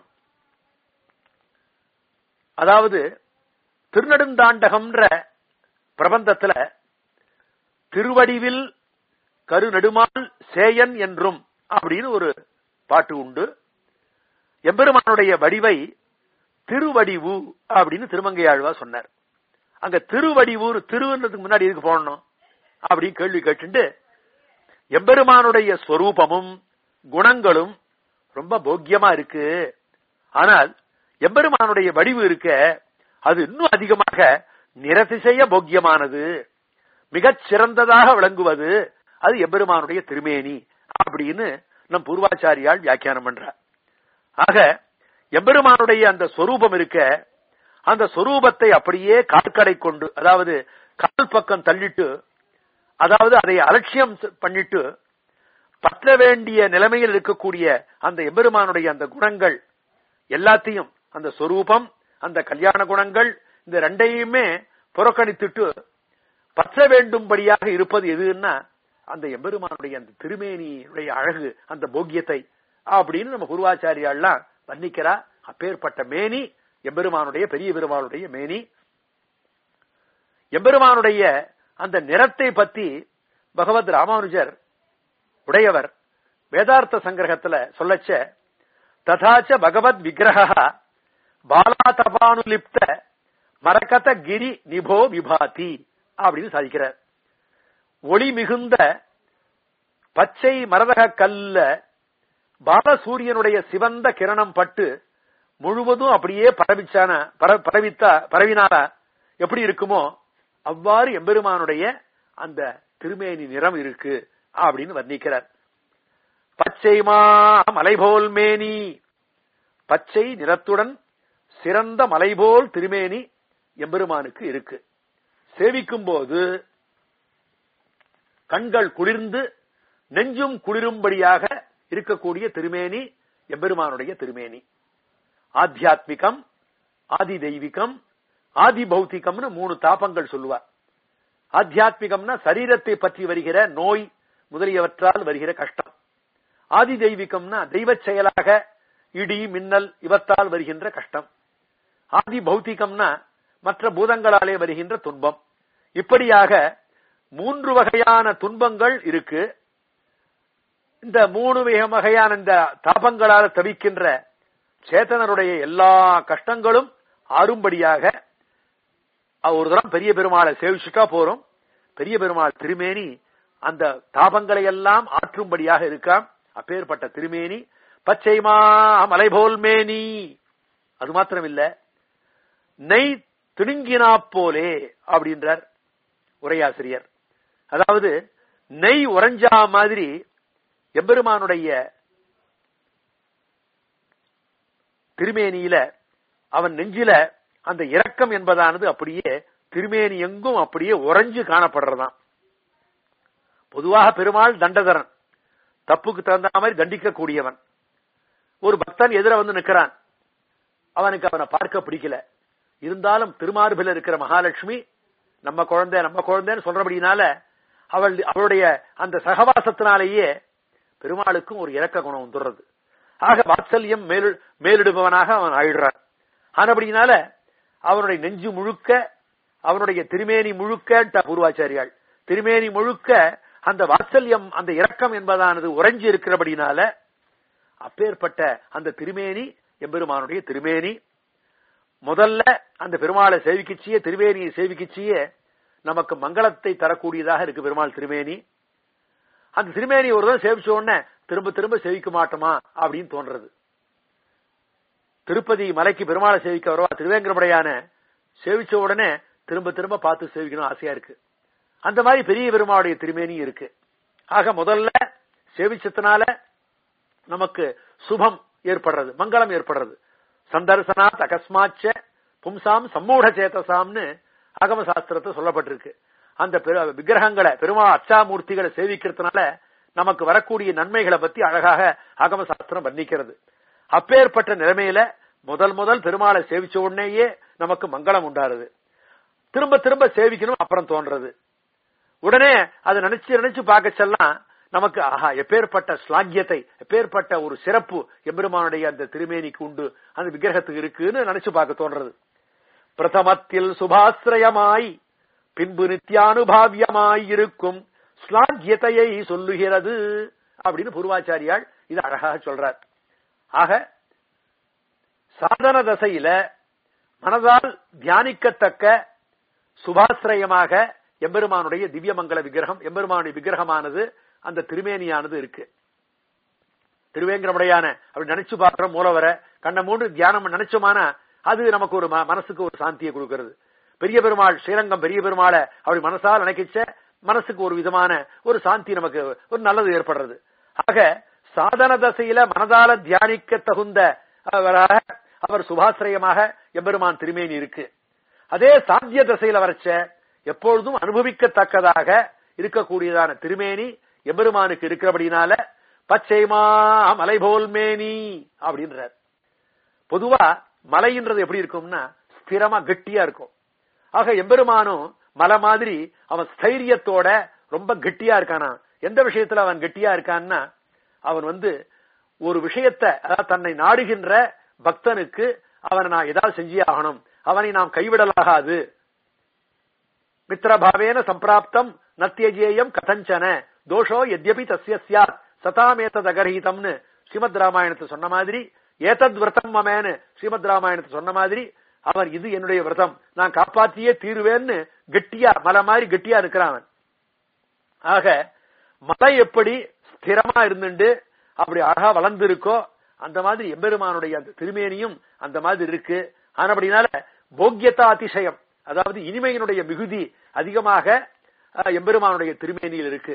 அதாவது திருநெடுந்தாண்டகம்ன்ற பிரபந்தத்துல திருவடிவில் கருநெடுமால் சேயன் என்றும் அப்படின்னு ஒரு பாட்டு உண்டு எம்பெருமானுடைய வடிவை திருவடிவு அப்படின்னு திருமங்கையாழ்வா சொன்னார் அங்க திருவடிவு திருவன்றதுக்கு முன்னாடி இதுக்கு போடணும் அப்படின்னு கேள்வி கேட்டுண்டு எம்பெருமானுடைய ஸ்வரூபமும் குணங்களும் ரொம்ப போக்கியமா இருக்கு ஆனால் எம்பெருமானுடைய வடிவு இருக்க அது இன்னும் அதிகமாக நிரதிசைய போக்கியமானது மிகச் சிறந்ததாக விளங்குவது அது எம்பெருமானுடைய திருமேனி அப்படின்னு நம் பூர்வாச்சாரியால் வியாக்கியானம் பண்றார் ஆக எம்பெருமானுடைய அந்த சொரூபம் இருக்க அந்த சொரூபத்தை அப்படியே காற்கடை கொண்டு அதாவது கால் பக்கம் தள்ளிட்டு அதாவது அதை அலட்சியம் பண்ணிட்டு பற்ற வேண்டிய நிலைமையில் இருக்கக்கூடிய அந்த எம்பெருமானுடைய அந்த குணங்கள் எல்லாத்தையும் அந்த சொரூபம் அந்த கல்யாண குணங்கள் இந்த ரெண்டையுமே புறக்கணித்துட்டு பற்ற வேண்டும்படியாக இருப்பது எதுன்னா அந்த எம்பெருமானுடைய அந்த திருமேனியுடைய அழகு அந்த போக்கியத்தை அப்படின்னு நம்ம குருவாச்சாரியாள்லாம் வர்ணிக்கிறா அப்பேற்பட்ட மேனி எம்பெருமானுடைய பெரிய பெருமானுடைய மேனி எம்பெருமானுடைய அந்த நிறத்தை பத்தி பகவத் ராமானுஜர் உடையவர் வேதார்த்த சங்கிரகத்துல சொல்லச்ச ததாச்ச பகவத் விக்கிரக பாலாதபானுலிப்த மரகத கிரி நிபோ விபாதி அப்படின்னு சாதிக்கிறார் ஒளி மிகுந்த பச்சை மரதக கல்ல பாலசூரியனுடைய சிவந்த கிரணம் பட்டு முழுவதும் அப்படியே பரவிச்சான பரவித்தா பரவினாரா எப்படி இருக்குமோ அவ்வாறு எம்பெருமானுடைய அந்த திருமேனி நிறம் இருக்கு அப்படின்னு வர்ணிக்கிறார் பச்சைமா மலைபோல் மேனி பச்சை நிறத்துடன் சிறந்த மலைபோல் திருமேனி எம்பெருமானுக்கு இருக்கு சேவிக்கும் போது கண்கள் குளிர்ந்து நெஞ்சும் குளிரும்படியாக இருக்கக்கூடிய திருமேனி எம்பெருமானுடைய திருமேனி ஆத்தியாத்மிகம் ஆதி தெய்வீகம் ஆதி பௌத்திகம்னு மூணு தாபங்கள் சொல்லுவார் ஆத்தியாத்மிகம்னா சரீரத்தை பற்றி வருகிற நோய் முதலியவற்றால் வருகிற கஷ்டம் ஆதி தெய்வீகம்னா தெய்வ செயலாக இடி மின்னல் இவற்றால் வருகின்ற கஷ்டம் ஆதி பௌத்திகம்னா மற்ற பூதங்களாலே வருகின்ற துன்பம் இப்படியாக மூன்று வகையான துன்பங்கள் இருக்கு இந்த மூணு வகையான இந்த தாபங்களால் தவிக்கின்ற சேத்தனருடைய எல்லா கஷ்டங்களும் ஆறும்படியாக ஒரு தரம் பெரிய பெருமாளை சேவிச்சுட்டா போறோம் பெரிய பெருமாள் திருமேனி அந்த தாபங்களை எல்லாம் ஆற்றும்படியாக இருக்காம் அப்பேற்பட்ட திருமேனி பச்சைமா மலைபோல் மேனி அது மாத்திரம் இல்ல நெய் திடுங்கினா போலே அப்படின்றார் உரையாசிரியர் அதாவது நெய் உறைஞ்சா மாதிரி எம்பெருமானுடைய திருமேனியில அவன் நெஞ்சில அந்த இரக்கம் என்பதானது அப்படியே திருமேனி எங்கும் அப்படியே உறைஞ்சு காணப்படுறதாம் பொதுவாக பெருமாள் தண்டதரன் தப்புக்கு தகுந்த மாதிரி தண்டிக்க கூடியவன் ஒரு பக்தன் எதிர வந்து நிற்கிறான் அவனுக்கு அவனை பார்க்க பிடிக்கல இருந்தாலும் திருமார்பில் இருக்கிற மகாலட்சுமி நம்ம குழந்தை நம்ம குழந்தைன்னு சொல்றபடினால அவள் அவளுடைய அந்த சகவாசத்தினாலேயே பெருமாளுக்கும் ஒரு இறக்க குணம் வந்துடுறது ஆக வாத்சல்யம் மேலு மேலிடுபவனாக அவன் ஆயிடுறான் ஆனபடினால அவனுடைய நெஞ்சு முழுக்க அவனுடைய திருமேனி முழுக்க பூர்வாச்சாரியாள் திருமேனி முழுக்க அந்த வாத்சல்யம் அந்த இரக்கம் என்பதானது உறைஞ்சி இருக்கிறபடினால அப்பேற்பட்ட அந்த திருமேனி எம்பெருமானுடைய திருமேனி முதல்ல அந்த பெருமாளை சேவிக்கிச்சியே திருமேனியை சேவிக்கிச்சியே நமக்கு மங்களத்தை தரக்கூடியதாக இருக்கு பெருமாள் திருமேனி அந்த திருமேனி ஒரு தான் சேவிச்ச உடனே திரும்ப திரும்ப சேவிக்க மாட்டோமா அப்படின்னு தோன்றது திருப்பதி மலைக்கு பெருமாளை சேவிக்க வருவா திருவேங்கரமுடையான சேவிச்ச உடனே திரும்ப திரும்ப பார்த்து சேவிக்கணும் ஆசையா இருக்கு அந்த மாதிரி பெரிய பெருமாளுடைய திருமேனி இருக்கு ஆக முதல்ல சேவிச்சத்தினால நமக்கு சுபம் ஏற்படுறது மங்களம் ஏற்படுறது சந்தர்சனாத் அகஸ்மாச்ச பும்சாம் சம்மூட சேத்தசாம்னு ஆகம சாஸ்திரத்தை சொல்லப்பட்டிருக்கு அந்த விக்கிரகங்களை பெருமாள் அச்சாமூர்த்திகளை சேவிக்கிறதுனால நமக்கு வரக்கூடிய நன்மைகளை பத்தி அழகாக ஆகம சாஸ்திரம் வர்ணிக்கிறது அப்பேற்பட்ட நிலைமையில முதல் முதல் பெருமாளை சேவிச்ச உடனேயே நமக்கு மங்களம் உண்டாருது திரும்ப திரும்ப சேவிக்கணும் அப்புறம் தோன்றது உடனே அதை நினைச்சு நினைச்சு பார்க்க செல்லாம் நமக்கு ஆஹா எப்பேற்பட்ட ஸ்லாகியத்தை எப்பேற்பட்ட ஒரு சிறப்பு எம்பெருமானுடைய அந்த திருமேனிக்கு உண்டு அந்த விக்கிரகத்துக்கு இருக்குன்னு நினைச்சு பார்க்க தோன்றது பிரதமத்தில் சுபாசிரயமாய் பின்பு நித்தியானுபாவியமாய் இருக்கும் ஸ்லாகியத்தையை சொல்லுகிறது அப்படின்னு பூர்வாச்சாரியால் இது அழகாக சொல்றார் ஆக சாதன தசையில மனதால் தியானிக்கத்தக்க சுபாசிரயமாக எம்பெருமானுடைய திவ்யமங்கல விக்கிரகம் எம்பெருமானுடைய விக்கிரகமானது அந்த திருமேனியானது இருக்கு திருவேங்கரமுடையான அப்படி நினைச்சு பார்க்கிற மூலவரை கண்ண மூன்று தியானம் நினைச்சோமானா அது நமக்கு ஒரு மனசுக்கு ஒரு சாந்தியை கொடுக்கிறது பெரிய பெருமாள் ஸ்ரீரங்கம் பெரிய பெருமாளை அப்படி மனசால் நினைக்கிச்ச மனசுக்கு ஒரு விதமான ஒரு சாந்தி நமக்கு ஒரு நல்லது ஏற்படுறது ஆக சாதன தசையில மனதால தியானிக்க தகுந்த அவர் சுபாசிரயமாக எம்பெருமான் திருமேனி இருக்கு அதே சாத்திய தசையில வரைச்ச எப்பொழுதும் அனுபவிக்கத்தக்கதாக இருக்கக்கூடியதான திருமேனி எம்பெருமானுக்கு இருக்கிறபடினால பச்சைமா மலைபோல் மேனி அப்படின்றார் பொதுவா மலைன்றது எப்படி இருக்கும்னா ஸ்திரமா கெட்டியா இருக்கும் ஆக எம்பெருமானும் மலை மாதிரி அவன் ஸ்தைரியத்தோட ரொம்ப கெட்டியா இருக்கானா எந்த விஷயத்துல அவன் கெட்டியா இருக்கான்னா அவன் வந்து ஒரு விஷயத்தை அதாவது தன்னை நாடுகின்ற பக்தனுக்கு அவனை நான் ஏதாவது செஞ்சே ஆகணும் அவனை நாம் கைவிடலாகாது மித்திரபாவேன சம்பிராப்தம் நத்தியஜேயம் கதஞ்சன தோஷோ எத்யபி தஸ்ய சியாத் சதாமேத்தத் அகரஹிதம்னு ஸ்ரீமத் ராமாயணத்தை சொன்ன மாதிரி ஏதத் விரதம் மமேன்னு ஸ்ரீமத் ராமாயணத்தை சொன்ன மாதிரி அவன் இது என்னுடைய விரதம் நான் காப்பாற்றியே தீருவேன்னு கெட்டியா மலை மாதிரி கெட்டியா இருக்கிறான் அவன் ஆக மலை எப்படி ஸ்திரமா இருந்துட்டு அப்படி அழகா வளர்ந்து இருக்கோ அந்த மாதிரி எம்பெருமானுடைய அந்த திருமேனியும் அந்த மாதிரி இருக்கு ஆனபடினால போக்கியத்தா அதிசயம் அதாவது இனிமையினுடைய மிகுதி அதிகமாக எம்பெருமானுடைய திருமேனியில் இருக்கு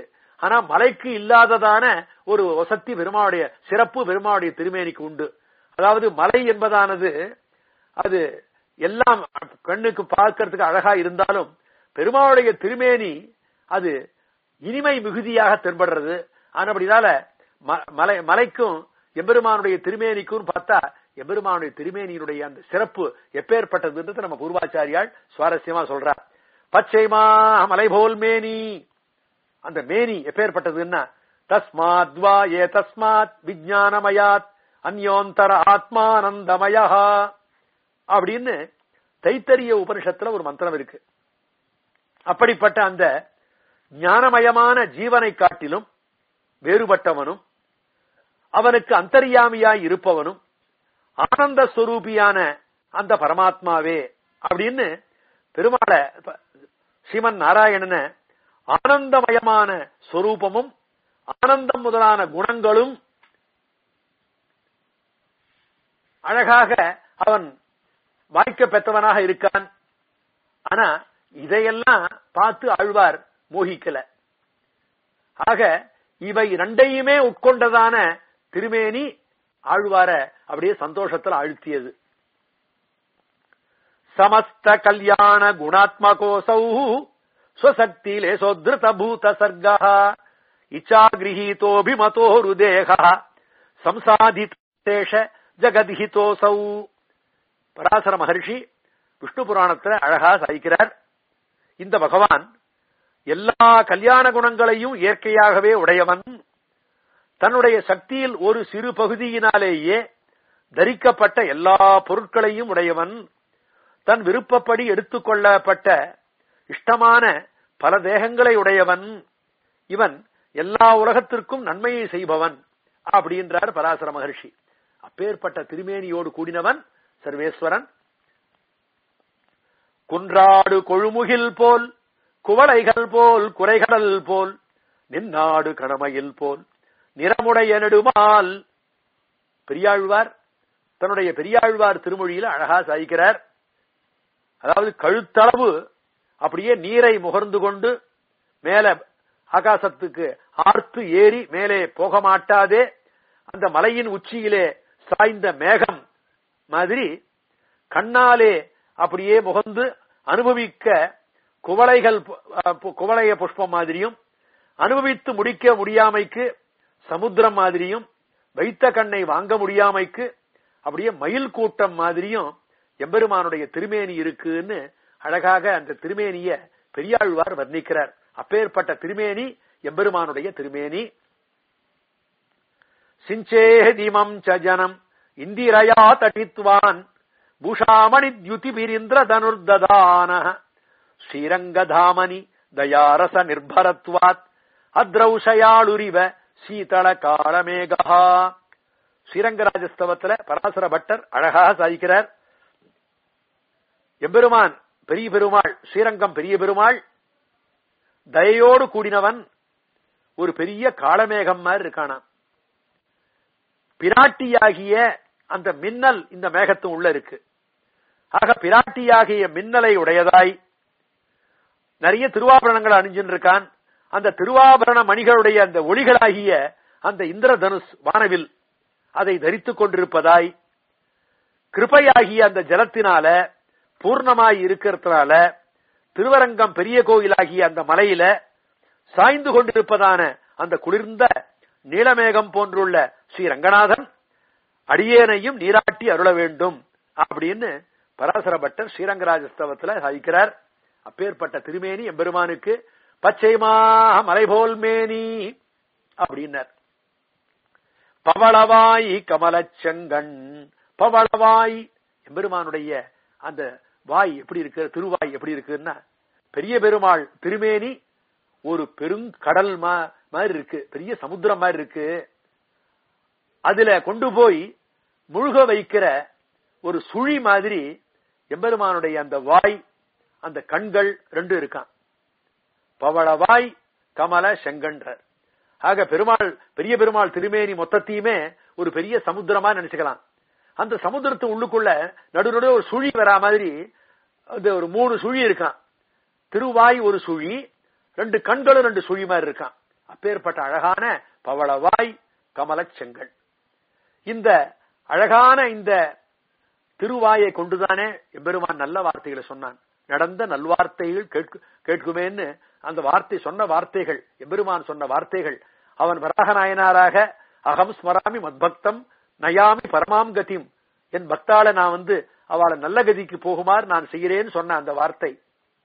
ஆனா மலைக்கு இல்லாததான ஒரு வசத்தி பெருமாவுடைய சிறப்பு பெருமாவுடைய திருமேனிக்கு உண்டு அதாவது மலை என்பதானது அது எல்லாம் கண்ணுக்கு பார்க்கறதுக்கு அழகா இருந்தாலும் பெருமாளுடைய திருமேனி அது இனிமை மிகுதியாக தென்படுறது ஆனபடினால ம- மலை மலைக்கும் எம்பெருமானுடைய திருமேனிக்கும் பார்த்தா எம்பெருமானுடைய திருமேனியினுடைய அந்த சிறப்பு எப்பேற்பட்டதுன்றது நம்ம பூர்வாச்சாரியால் சுவாரஸ்யமா சொல்றார் பச்சைமா மலை போல் மேனி அந்த மேனி எப்பேற்பட்டதுன்னா தஸ்மாத் வா ஏ தஸ்மாத் விஜயானமயாத் அந்யோந்தர ஆத்மானந்தமயா அப்படின்னு தைத்தரிய உபனிஷத்துல ஒரு மந்திரம் இருக்கு அப்படிப்பட்ட அந்த ஞானமயமான ஜீவனை காட்டிலும் வேறுபட்டவனும் அவனுக்கு அந்தர்யாமியாய் இருப்பவனும் ஆனந்த ஸ்வரூபியான அந்த பரமாத்மாவே அப்படின்னு பெருமாளை ப- ஸ்ரீமன் நாராயணன ஆனந்தமயமான ஸ்வரூபமும் ஆனந்தம் முதலான குணங்களும் அழகாக அவன் வாய்க்க பெற்றவனாக இருக்கான் ஆனா இதையெல்லாம் பார்த்து ஆழ்வார் மோகிக்கல ஆக இவை ரெண்டையுமே உட்கொண்டதான திருமேனி ஆழ்வார அப்படியே சந்தோஷத்தில் அழுத்தியது சமஸ்த கல்யாண குணாத்மகோசௌ ஸ்வசக்தி லேசோத்ருத பூத சர்கா இச்சாகிரகீதோபிமதோருதேக சம்சாதித்தேஷ ஜெகதிஹிதோசௌ பராசர மகர்ஷி விஷ்ணு புராணத்துல அழகா சாய்க்கிறார் இந்த பகவான் எல்லா கல்யாண குணங்களையும் இயற்கையாகவே உடையவன் தன்னுடைய சக்தியில் ஒரு சிறு பகுதியினாலேயே தரிக்கப்பட்ட எல்லா பொருட்களையும் உடையவன் தன் விருப்பப்படி எடுத்துக்கொள்ளப்பட்ட இஷ்டமான பல தேகங்களை உடையவன் இவன் எல்லா உலகத்திற்கும் நன்மையை செய்பவன் அப்படின்றார் பராசர மகர்ஷி அப்பேற்பட்ட திருமேனியோடு கூடினவன் சர்வேஸ்வரன் குன்றாடு கொழுமுகில் போல் குவளைகள் போல் குறைகடல் போல் நின்னாடு கணமையில் போல் நிறமுடைய நெடுமால் பெரியாழ்வார் தன்னுடைய பெரியாழ்வார் திருமொழியில அழகா சாய்க்கிறார் அதாவது கழுத்தளவு அப்படியே நீரை முகர்ந்து கொண்டு மேல ஆகாசத்துக்கு ஆர்த்து ஏறி மேலே போக மாட்டாதே அந்த மலையின் உச்சியிலே சாய்ந்த மேகம் மாதிரி கண்ணாலே அப்படியே முகந்து அனுபவிக்க குவளைகள் பு- அஹ் பு- குவளைய புஷ்பம் மாதிரியும் அனுபவித்து முடிக்க முடியாமைக்கு சமுத்திரம் மாதிரியும் வைத்த கண்ணை வாங்க முடியாமைக்கு அப்படியே மயில் கூட்டம் மாதிரியும் எம்பெருமானுடைய திருமேனி இருக்குன்னு அழகாக அந்த திருமேனிய பெரியாழ்வார் வர்ணிக்கிறார் அப்பேற்பட்ட திருமேனி எம்பெருமானுடைய திருமேனி சிஞ்சேதிமம் ச ஜனம் இந்திரயா தடித்வான் பூஷாமணி தியுதிபிரிந்திர தனுர்ததான ஸ்ரீரங்கதாமனி தயாரச நிர்பரத்வாத் அத்ரௌஷயாளுரிவ சீதள காலமேகா ஸ்ரீரங்கராஜஸ்தவத்துல பராசர பட்டர் அழகாக சாதிக்கிறார் எம்பெருமான் பெரிய பெருமாள் ஸ்ரீரங்கம் பெரிய பெருமாள் தயையோடு கூடினவன் ஒரு பெரிய காளமேகம் மாதிரி இருக்கானாம் பிராட்டியாகிய அந்த மின்னல் இந்த மேகத்து உள்ள இருக்கு ஆக பிராட்டியாகிய மின்னலை உடையதாய் நிறைய திருவாபரணங்கள் அணிஞ்சுன்னு இருக்கான் அந்த திருவாபரண மணிகளுடைய அந்த ஒளிகளாகிய அந்த இந்திரதனுஷ் வானவில் அதை தரித்துக் கொண்டிருப்பதாய் கிருபையாகிய அந்த ஜலத்தினால பூர்ணமாய் இருக்கிறதுனால திருவரங்கம் பெரிய கோயிலாகிய அந்த மலையில சாய்ந்து கொண்டிருப்பதான அந்த குளிர்ந்த நீலமேகம் போன்றுள்ள ஸ்ரீ ரங்கநாதன் அடியேனையும் நீராட்டி அருள வேண்டும் அப்படின்னு பராசர பட்டர் ஸ்ரீரங்கராஜஸ்தவத்துல சாதிக்கிறார் அப்பேற்பட்ட திருமேனி எம்பெருமானுக்கு பச்சைமா மலைபோல் மேனி அப்படின்னார் பவளவாய் கமலச்செங்கண் பவளவாய் எம்பெருமானுடைய அந்த வாய் எப்படி இருக்கு திருவாய் எப்படி இருக்குன்னா பெரிய பெருமாள் திருமேனி ஒரு பெருங்கடல் மா- மாதிரி இருக்கு பெரிய சமுத்திரம் மாதிரி இருக்கு அதுல கொண்டு போய் முழுக வைக்கிற ஒரு சுழி மாதிரி எம்பெருமானுடைய அந்த வாய் அந்த கண்கள் ரெண்டும் இருக்கான் பவளவாய் கமல செங்கன்றார் ஆக பெருமாள் பெரிய பெருமாள் திருமேனி மொத்தத்தையுமே ஒரு பெரிய சமுத்திரமா நினைச்சுக்கலாம் அந்த சமுத்திரத்து உள்ளுக்குள்ள நடு நடு ஒரு சுழி வரா மாதிரி அது ஒரு மூணு சுழி இருக்கான் திருவாய் ஒரு சுழி ரெண்டு கண்களும் ரெண்டு சுழி மாதிரி இருக்கான் அப்பேற்பட்ட அழகான பவளவாய் கமலச் செங்கல் இந்த அழகான இந்த திருவாயை கொண்டுதானே எம்பெருமான் நல்ல வார்த்தைகளை சொன்னான் நடந்த நல்வார்த்தைகள் கேட்கு கேட்குமேன்னு அந்த வார்த்தை சொன்ன வார்த்தைகள் எம்பெருமான் சொன்ன வார்த்தைகள் அவன் வராகநாயனாராக அகம் ஸ்மராமி மத்பக்தம் நயாமி பரமாம் கதிம் என் பக்தால நான் வந்து அவளை நல்ல கதிக்கு போகுமாறு நான் செய்கிறேன்னு சொன்ன அந்த வார்த்தை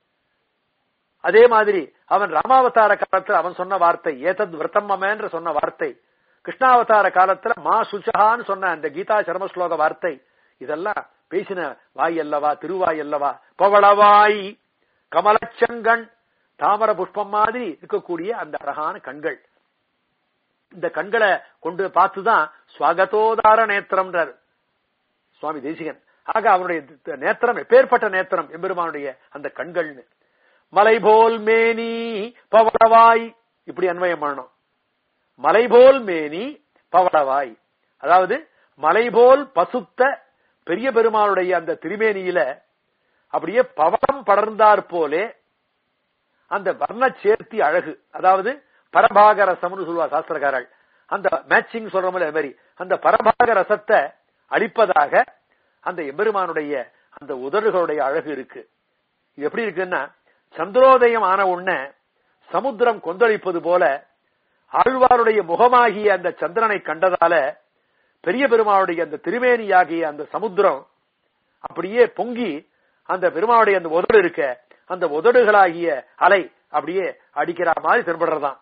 அதே மாதிரி அவன் ராமாவதார காலத்துல அவன் சொன்ன வார்த்தை ஏதத் விரதம் மமேன்ற சொன்ன வார்த்தை கிருஷ்ணாவதார காலத்துல மா சுச்சகான்னு சொன்ன அந்த கீதா சரம ஸ்லோக வார்த்தை இதெல்லாம் பேசின வாய் அல்லவா திருவாய் அல்லவா பவளவாய் கமலச்சங்கண் தாமர புஷ்பம் மாதிரி இருக்கக்கூடிய அந்த அழகான கண்கள் இந்த கண்களை கொண்டு பார்த்துதான் ஸ்வாகதோதார நேத்திரம்ன்றார் சுவாமி தேசிகன் ஆக அவனுடைய நேத்திரம் எப்பேற்பட்ட நேத்திரம் எம்பெருமானுடைய அந்த கண்கள்னு மலை போல் மேனி பவளவாய் இப்படி அன்வயம் பண்ணணும் மலை போல் மேனி பவளவாய் அதாவது மலை போல் பசுத்த பெரிய பெருமானுடைய அந்த திருமேனியில அப்படியே பவளம் படர்ந்தார் போலே அந்த வர்ண சேர்த்தி அழகு அதாவது பரபாக ரசம்னு சொல்லுவா சாஸ்திரக்காரர்கள் அந்த மேட்சிங் சொல்ற மாதிரி அந்த பரபாக ரசத்தை அளிப்பதாக அந்த எம்பெருமானுடைய அந்த உதடுகளுடைய அழகு இருக்கு இது எப்படி இருக்குன்னா சந்திரோதயம் ஆன உடனே சமுத்திரம் கொந்தளிப்பது போல ஆழ்வாருடைய முகமாகிய அந்த சந்திரனை கண்டதால பெரிய பெருமாளுடைய அந்த திருமேனியாகிய அந்த சமுத்திரம் அப்படியே பொங்கி அந்த பெருமாளுடைய அந்த உதடு இருக்க அந்த உதடுகளாகிய அலை அப்படியே அடிக்கிற மாதிரி தென்படுறதாம்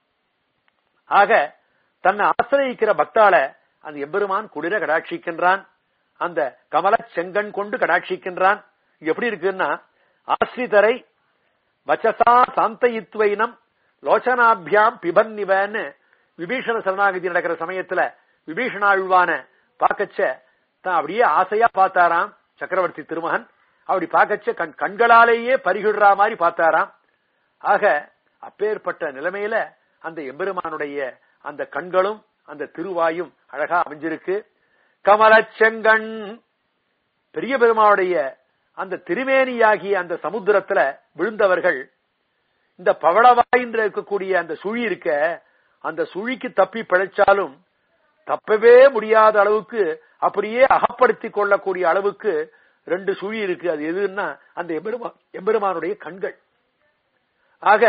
ஆக தன்னை ஆசிரயிக்கிற பக்தால அந்த எம்பெருமான் குளிர கடாட்சிக்கின்றான் அந்த கமல செங்கன் கொண்டு கடாட்சிக்கின்றான் எப்படி இருக்குன்னா ஆசிரிதரை வச்சசா சாந்தயித்வைனம் லோச்சனாபியாம் பிபன்னிவன்னு விபீஷண சரணாகதி நடக்கிற சமயத்துல விபீஷணாழ்வான பாக்கச்ச தான் அப்படியே ஆசையா பார்த்தாராம் சக்கரவர்த்தி திருமகன் அப்படி பாக்கச்ச கண் கண்களாலேயே பரிகிடுறா மாதிரி பார்த்தாராம் ஆக அப்பேற்பட்ட நிலைமையில அந்த எம்பெருமானுடைய அந்த கண்களும் அந்த திருவாயும் அழகா அமைஞ்சிருக்கு கமல செங்கண் பெரிய பெருமானுடைய அந்த திருமேனியாகிய அந்த சமுத்திரத்துல விழுந்தவர்கள் இந்த பவளவாயின்ற இருக்கக்கூடிய அந்த சுழி இருக்க அந்த சுழிக்கு தப்பி பிழைச்சாலும் தப்பவே முடியாத அளவுக்கு அப்படியே அகப்படுத்திக் கொள்ளக்கூடிய அளவுக்கு ரெண்டு சுழி இருக்கு அது எதுன்னா அந்த எம்பெருமா எம்பெருமானுடைய கண்கள் ஆக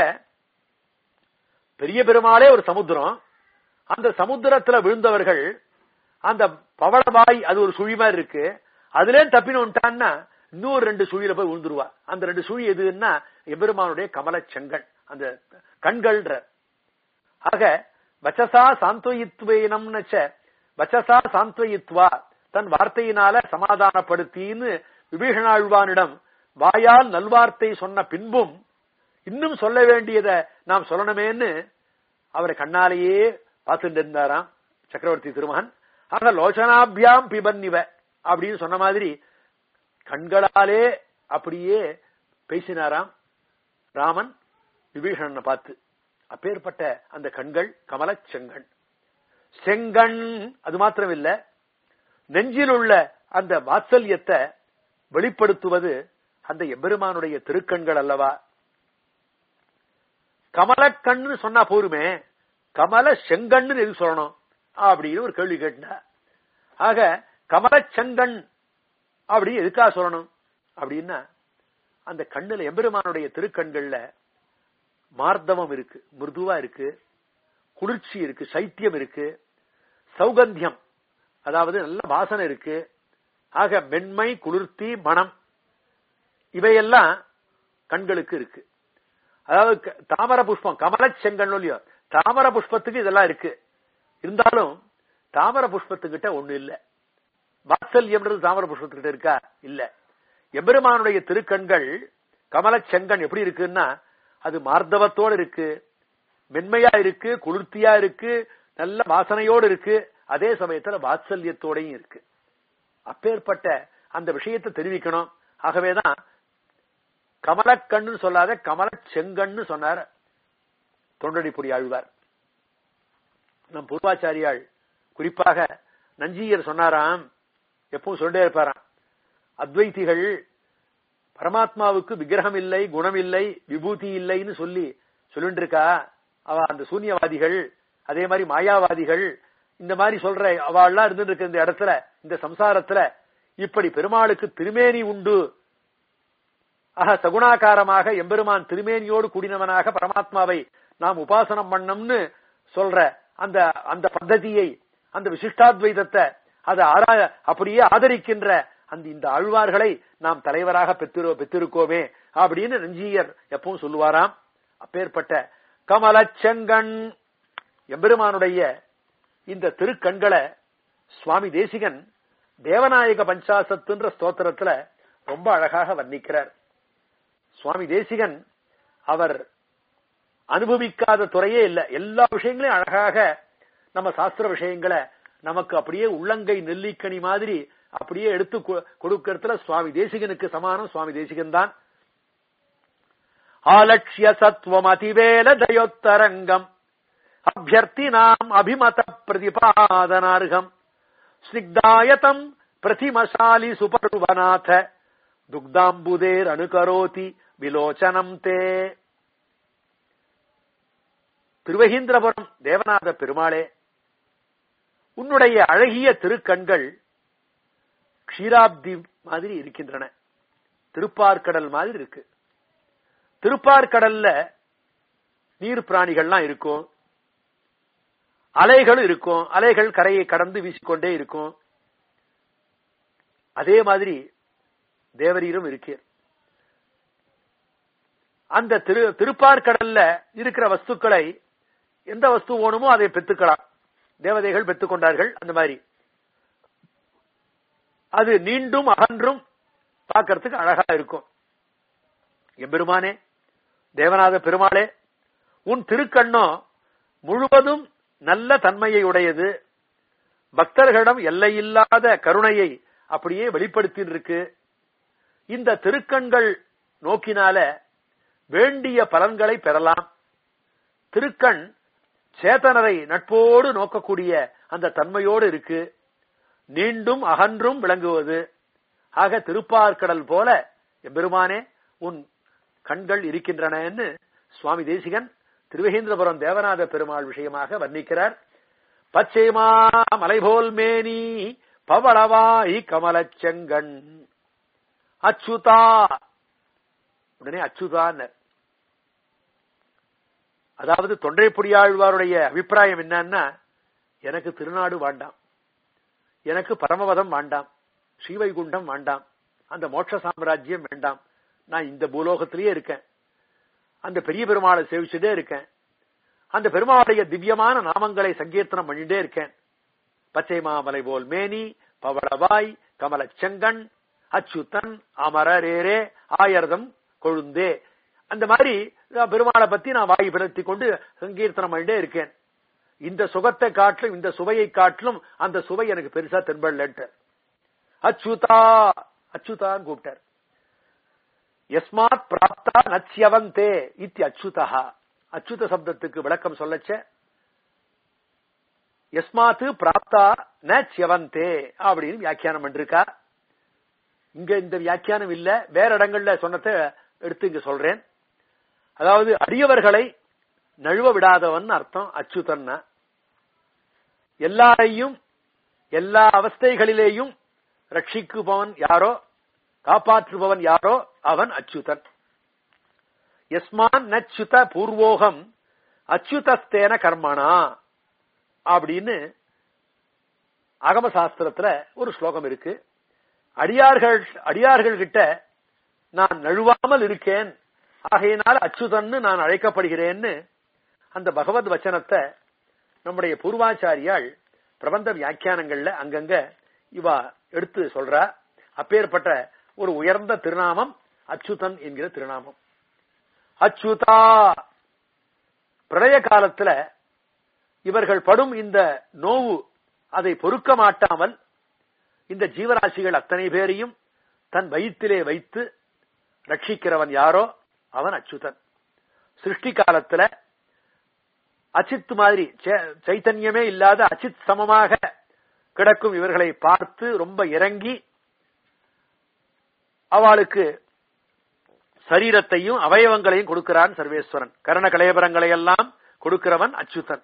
பெரிய பெருமாளே ஒரு சமுத்திரம் அந்த சமுத்திரத்துல விழுந்தவர்கள் அந்த பவளவாய் அது ஒரு சுழி மாதிரி இருக்கு அதுல தப்பினோன்ட்டான்னா இன்னொரு ரெண்டு சுழியில போய் விழுந்துருவா அந்த ரெண்டு சுழி எதுன்னா எம்பெருமானுடைய கமல செங்கல் அந்த கண்கள்ன்ற ஆக வச்சசா சாந்தோயித்வேனம்னு வச்சசா சாந்தோயித்வா தன் வார்த்தையினால சமாதானப்படுத்தின்னு விபீஷணாழ்வானிடம் வாயால் நல்வார்த்தை சொன்ன பின்பும் இன்னும் சொல்ல வேண்டியத நாம் சொல்லணுமேன்னு அவரை கண்ணாலேயே பார்த்துட்டு இருந்தாராம் சக்கரவர்த்தி திருமகன் ஆக லோச்சனாபியாம் பிபன்னிவ அப்படின்னு சொன்ன மாதிரி கண்களாலே அப்படியே பேசினாராம் ராமன் விபீஷணனை பார்த்து அப்பேற்பட்ட அந்த கண்கள் கமல செங்கண் செங்கண் அது மாத்திரம் இல்ல நெஞ்சில் உள்ள அந்த வாத்சல்யத்தை வெளிப்படுத்துவது அந்த எம்பெருமானுடைய திருக்கண்கள் அல்லவா கமலக்கண்ணு சொன்னா போருமே கமல செங்கண்ணு எது சொல்லணும் அப்படின்னு ஒரு கேள்வி கேட்டா ஆக கமல செங்கண் அப்படி எதுக்காக சொல்லணும் அப்படின்னா அந்த கண்ணுல எம்பெருமானுடைய திருக்கண்கள்ல மார்தவம் இருக்கு மிருதுவா இருக்கு குளிர்ச்சி இருக்கு சைத்தியம் இருக்கு சௌகந்தியம் அதாவது நல்ல வாசனை இருக்கு ஆக மென்மை குளிர்த்தி மனம் இவையெல்லாம் கண்களுக்கு இருக்கு அதாவது தாமர புஷ்பம் கமல செங்கல் இல்லையோ தாமர புஷ்பத்துக்கு இதெல்லாம் இருக்கு இருந்தாலும் தாமர புஷ்பத்துக்கிட்ட ஒண்ணு இல்ல வாத்சல்யம்ன்றது தாமர புஷ்பத்துக்கிட்ட இருக்கா இல்ல எம்பெருமானுடைய திருக்கண்கள் கமல செங்கன் எப்படி இருக்குன்னா அது மார்தவத்தோடு இருக்கு மென்மையா இருக்கு குளிர்த்தியா இருக்கு நல்ல வாசனையோடு இருக்கு அதே சமயத்துல வாத்சல்யத்தோடையும் இருக்கு அப்பேற்பட்ட அந்த விஷயத்தை தெரிவிக்கணும் ஆகவேதான் கமலக்கண்ணு சொல்லாத கமல செங்கண்ணு சொன்னார் தொண்டடிப்புடி ஆழ்வார் நம் பூர்வாச்சாரியாள் குறிப்பாக நஞ்சியர் சொன்னாராம் எப்பவும் சொல்லிட்டே இருப்பாராம் அத்வைத்திகள் பரமாத்மாவுக்கு விக்கிரகம் இல்லை குணம் இல்லை விபூதி இல்லைன்னு சொல்லி சொல்லிட்டு இருக்கா அவ அந்த சூன்யவாதிகள் அதே மாதிரி மாயாவாதிகள் இந்த மாதிரி சொல்ற அவள்லாம் இருந்து இருக்க இந்த இடத்துல இந்த சம்சாரத்துல இப்படி பெருமாளுக்கு திருமேனி உண்டு ஆக சகுணாகாரமாக எம்பெருமான் திருமேனியோடு கூடினவனாக பரமாத்மாவை நாம் உபாசனம் பண்ணோம்னு சொல்ற அந்த அந்த பద్ధதியை அந்த விசிஷ்டாத்வைதத்தை அதை ஆரா அப்படியே ஆதரிக்கின்ற அந்த இந்த ஆழ்வார்களை நாம் தலைவராக பெற்று பெற்றிருக்கோமே அப்படின்னு ரஞ்சியர் எப்பவும் சொல்லுவாராம் அப்பேற்பட்ட கமலச்செங்கண் எம்பெருமானுடைய இந்த திருக்கண்களை சுவாமி தேசிகன் தேவநாயக பஞ்சாசத்துன்ற ஸ்தோத்திரத்துல ரொம்ப அழகாக வர்ணிக்கிறார் சுவாமி தேசிகன் அவர் அனுபவிக்காத துறையே இல்ல எல்லா விஷயங்களையும் அழகாக நம்ம சாஸ்திர விஷயங்களை நமக்கு அப்படியே உள்ளங்கை நெல்லிக்கனி மாதிரி அப்படியே எடுத்து கொடுக்கறதுல சுவாமி தேசிகனுக்கு சமானம் சுவாமி தேசிகன் தான் ஆலட்சிய சத்துவம் அதிவேல ஜயோத்தரங்கம் அபியர்த்தினாம் அபிமத பிரதிபாதனார்கம் ஸ்னிக்தாயதம் பிரதிமசாலி சுபர்வநாத துக்தாம்புதேர் அனுகரோதி விலோச்சனம் தே திருவகீந்திரபுரம் தேவநாத பெருமாளே உன்னுடைய அழகிய திருக்கண்கள் க்ஷீராப்தி மாதிரி இருக்கின்றன திருப்பார்கடல் மாதிரி இருக்கு திருப்பார்கடல்ல நீர் பிராணிகள்லாம் இருக்கும் அலைகளும் இருக்கும் அலைகள் கரையை கடந்து வீசிக்கொண்டே இருக்கும் அதே மாதிரி தேவரீரும் இருக்கீர் அந்த திரு திருப்பார்கடல்ல இருக்கிற வஸ்துக்களை எந்த வஸ்து வேணுமோ அதை பெத்துக்கலாம் தேவதைகள் பெற்றுக்கொண்டார்கள் அந்த மாதிரி அது நீண்டும் அகன்றும் பார்க்கறதுக்கு அழகா இருக்கும் எம்பெருமானே தேவநாத பெருமாளே உன் திருக்கண்ணோ முழுவதும் நல்ல தன்மையை உடையது பக்தர்களிடம் எல்லையில்லாத கருணையை அப்படியே வெளிப்படுத்தி இருக்கு இந்த திருக்கண்கள் நோக்கினால வேண்டிய பலன்களை பெறலாம் திருக்கண் சேத்தனரை நட்போடு நோக்கக்கூடிய அந்த தன்மையோடு இருக்கு நீண்டும் அகன்றும் விளங்குவது ஆக திருப்பார்கடல் போல எம்பெருமானே உன் கண்கள் இருக்கின்றன சுவாமி தேசிகன் திருவகேந்திரபுரம் தேவநாத பெருமாள் விஷயமாக வர்ணிக்கிறார் பச்சைமா மலைபோல் மேனி பவளவாய் கமலச்செங்கண் அச்சுதா உடனே அச்சுதான் அதாவது தொன்றைப்புடியாழ்வாருடைய அபிப்பிராயம் என்னன்னா எனக்கு திருநாடு வேண்டாம் எனக்கு பரமபதம் வேண்டாம் ஸ்ரீவைகுண்டம் வேண்டாம் அந்த மோட்ச சாம்ராஜ்யம் வேண்டாம் நான் இந்த பூலோகத்திலேயே இருக்கேன் அந்த பெரிய பெருமாளை சேவிச்சுட்டே இருக்கேன் அந்த பெருமாளுடைய திவ்யமான நாமங்களை சங்கீர்த்தனம் பண்ணிட்டே இருக்கேன் பச்சை மாமலை போல் மேனி பவளவாய் கமல செங்கண் அச்சுத்தன் அமரரேரே ஆயர்தம் கொழுந்தே அந்த மாதிரி பெருமாளை பத்தி நான் வாய் பிளத்தி கொண்டு சங்கீர்த்தனம் பண்ணிட்டே இருக்கேன் இந்த சுகத்தை காட்டிலும் இந்த சுவையை காட்டிலும் அந்த சுவை எனக்கு பெருசா தென்படலன்ட்டு அச்சுதா அச்சுதான்னு கூப்பிட்டார் எஸ்மாத் பிராப்தா நச்சியவந்தே இத்தி அச்சுதா அச்சுத சப்தத்துக்கு விளக்கம் சொல்லச்ச எஸ்மாத்து பிராப்தா நச்சியவந்தே அப்படின்னு வியாக்கியானம் பண்ணிருக்கா இங்க இந்த வியாக்கியானம் இல்ல வேற இடங்கள்ல சொன்னதை எடுத்து இங்க சொல்றேன் அதாவது அடியவர்களை நழுவ விடாதவன் அர்த்தம் அச்சுதன்னா எல்லாரையும் எல்லா அவஸ்தைகளிலேயும் ரட்சிக்குபவன் யாரோ காப்பாற்றுபவன் யாரோ அவன் அச்சுதன் எஸ்மான் நச்சுத பூர்வோகம் அச்சுதஸ்தேன கர்மனா அப்படின்னு அகம சாஸ்திரத்துல ஒரு ஸ்லோகம் இருக்கு அடியார்கள் அடியார்கள் கிட்ட நான் நழுவாமல் இருக்கேன் ஆகையினால் அச்சுதன்னு நான் அழைக்கப்படுகிறேன்னு அந்த பகவத் வச்சனத்தை நம்முடைய பூர்வாச்சாரியால் பிரபந்த வியாக்கியானங்கள்ல அங்கங்க இவா எடுத்து சொல்றா அப்பேற்பட்ட ஒரு உயர்ந்த திருநாமம் அச்சுதன் என்கிற திருநாமம் அச்சுதா பிரளய காலத்துல இவர்கள் படும் இந்த நோவு அதை பொறுக்க மாட்டாமல் இந்த ஜீவராசிகள் அத்தனை பேரையும் தன் வயிற்றிலே வைத்து ரட்சிக்கிறவன் யாரோ அவன் அச்சுதன் சிருஷ்டி காலத்துல அச்சித் மாதிரி சைத்தன்யமே இல்லாத அச்சித் சமமாக கிடக்கும் இவர்களை பார்த்து ரொம்ப இறங்கி அவளுக்கு சரீரத்தையும் அவயவங்களையும் கொடுக்கிறான் சர்வேஸ்வரன் கரண கலையபரங்களை எல்லாம் கொடுக்கிறவன் அச்சுதன்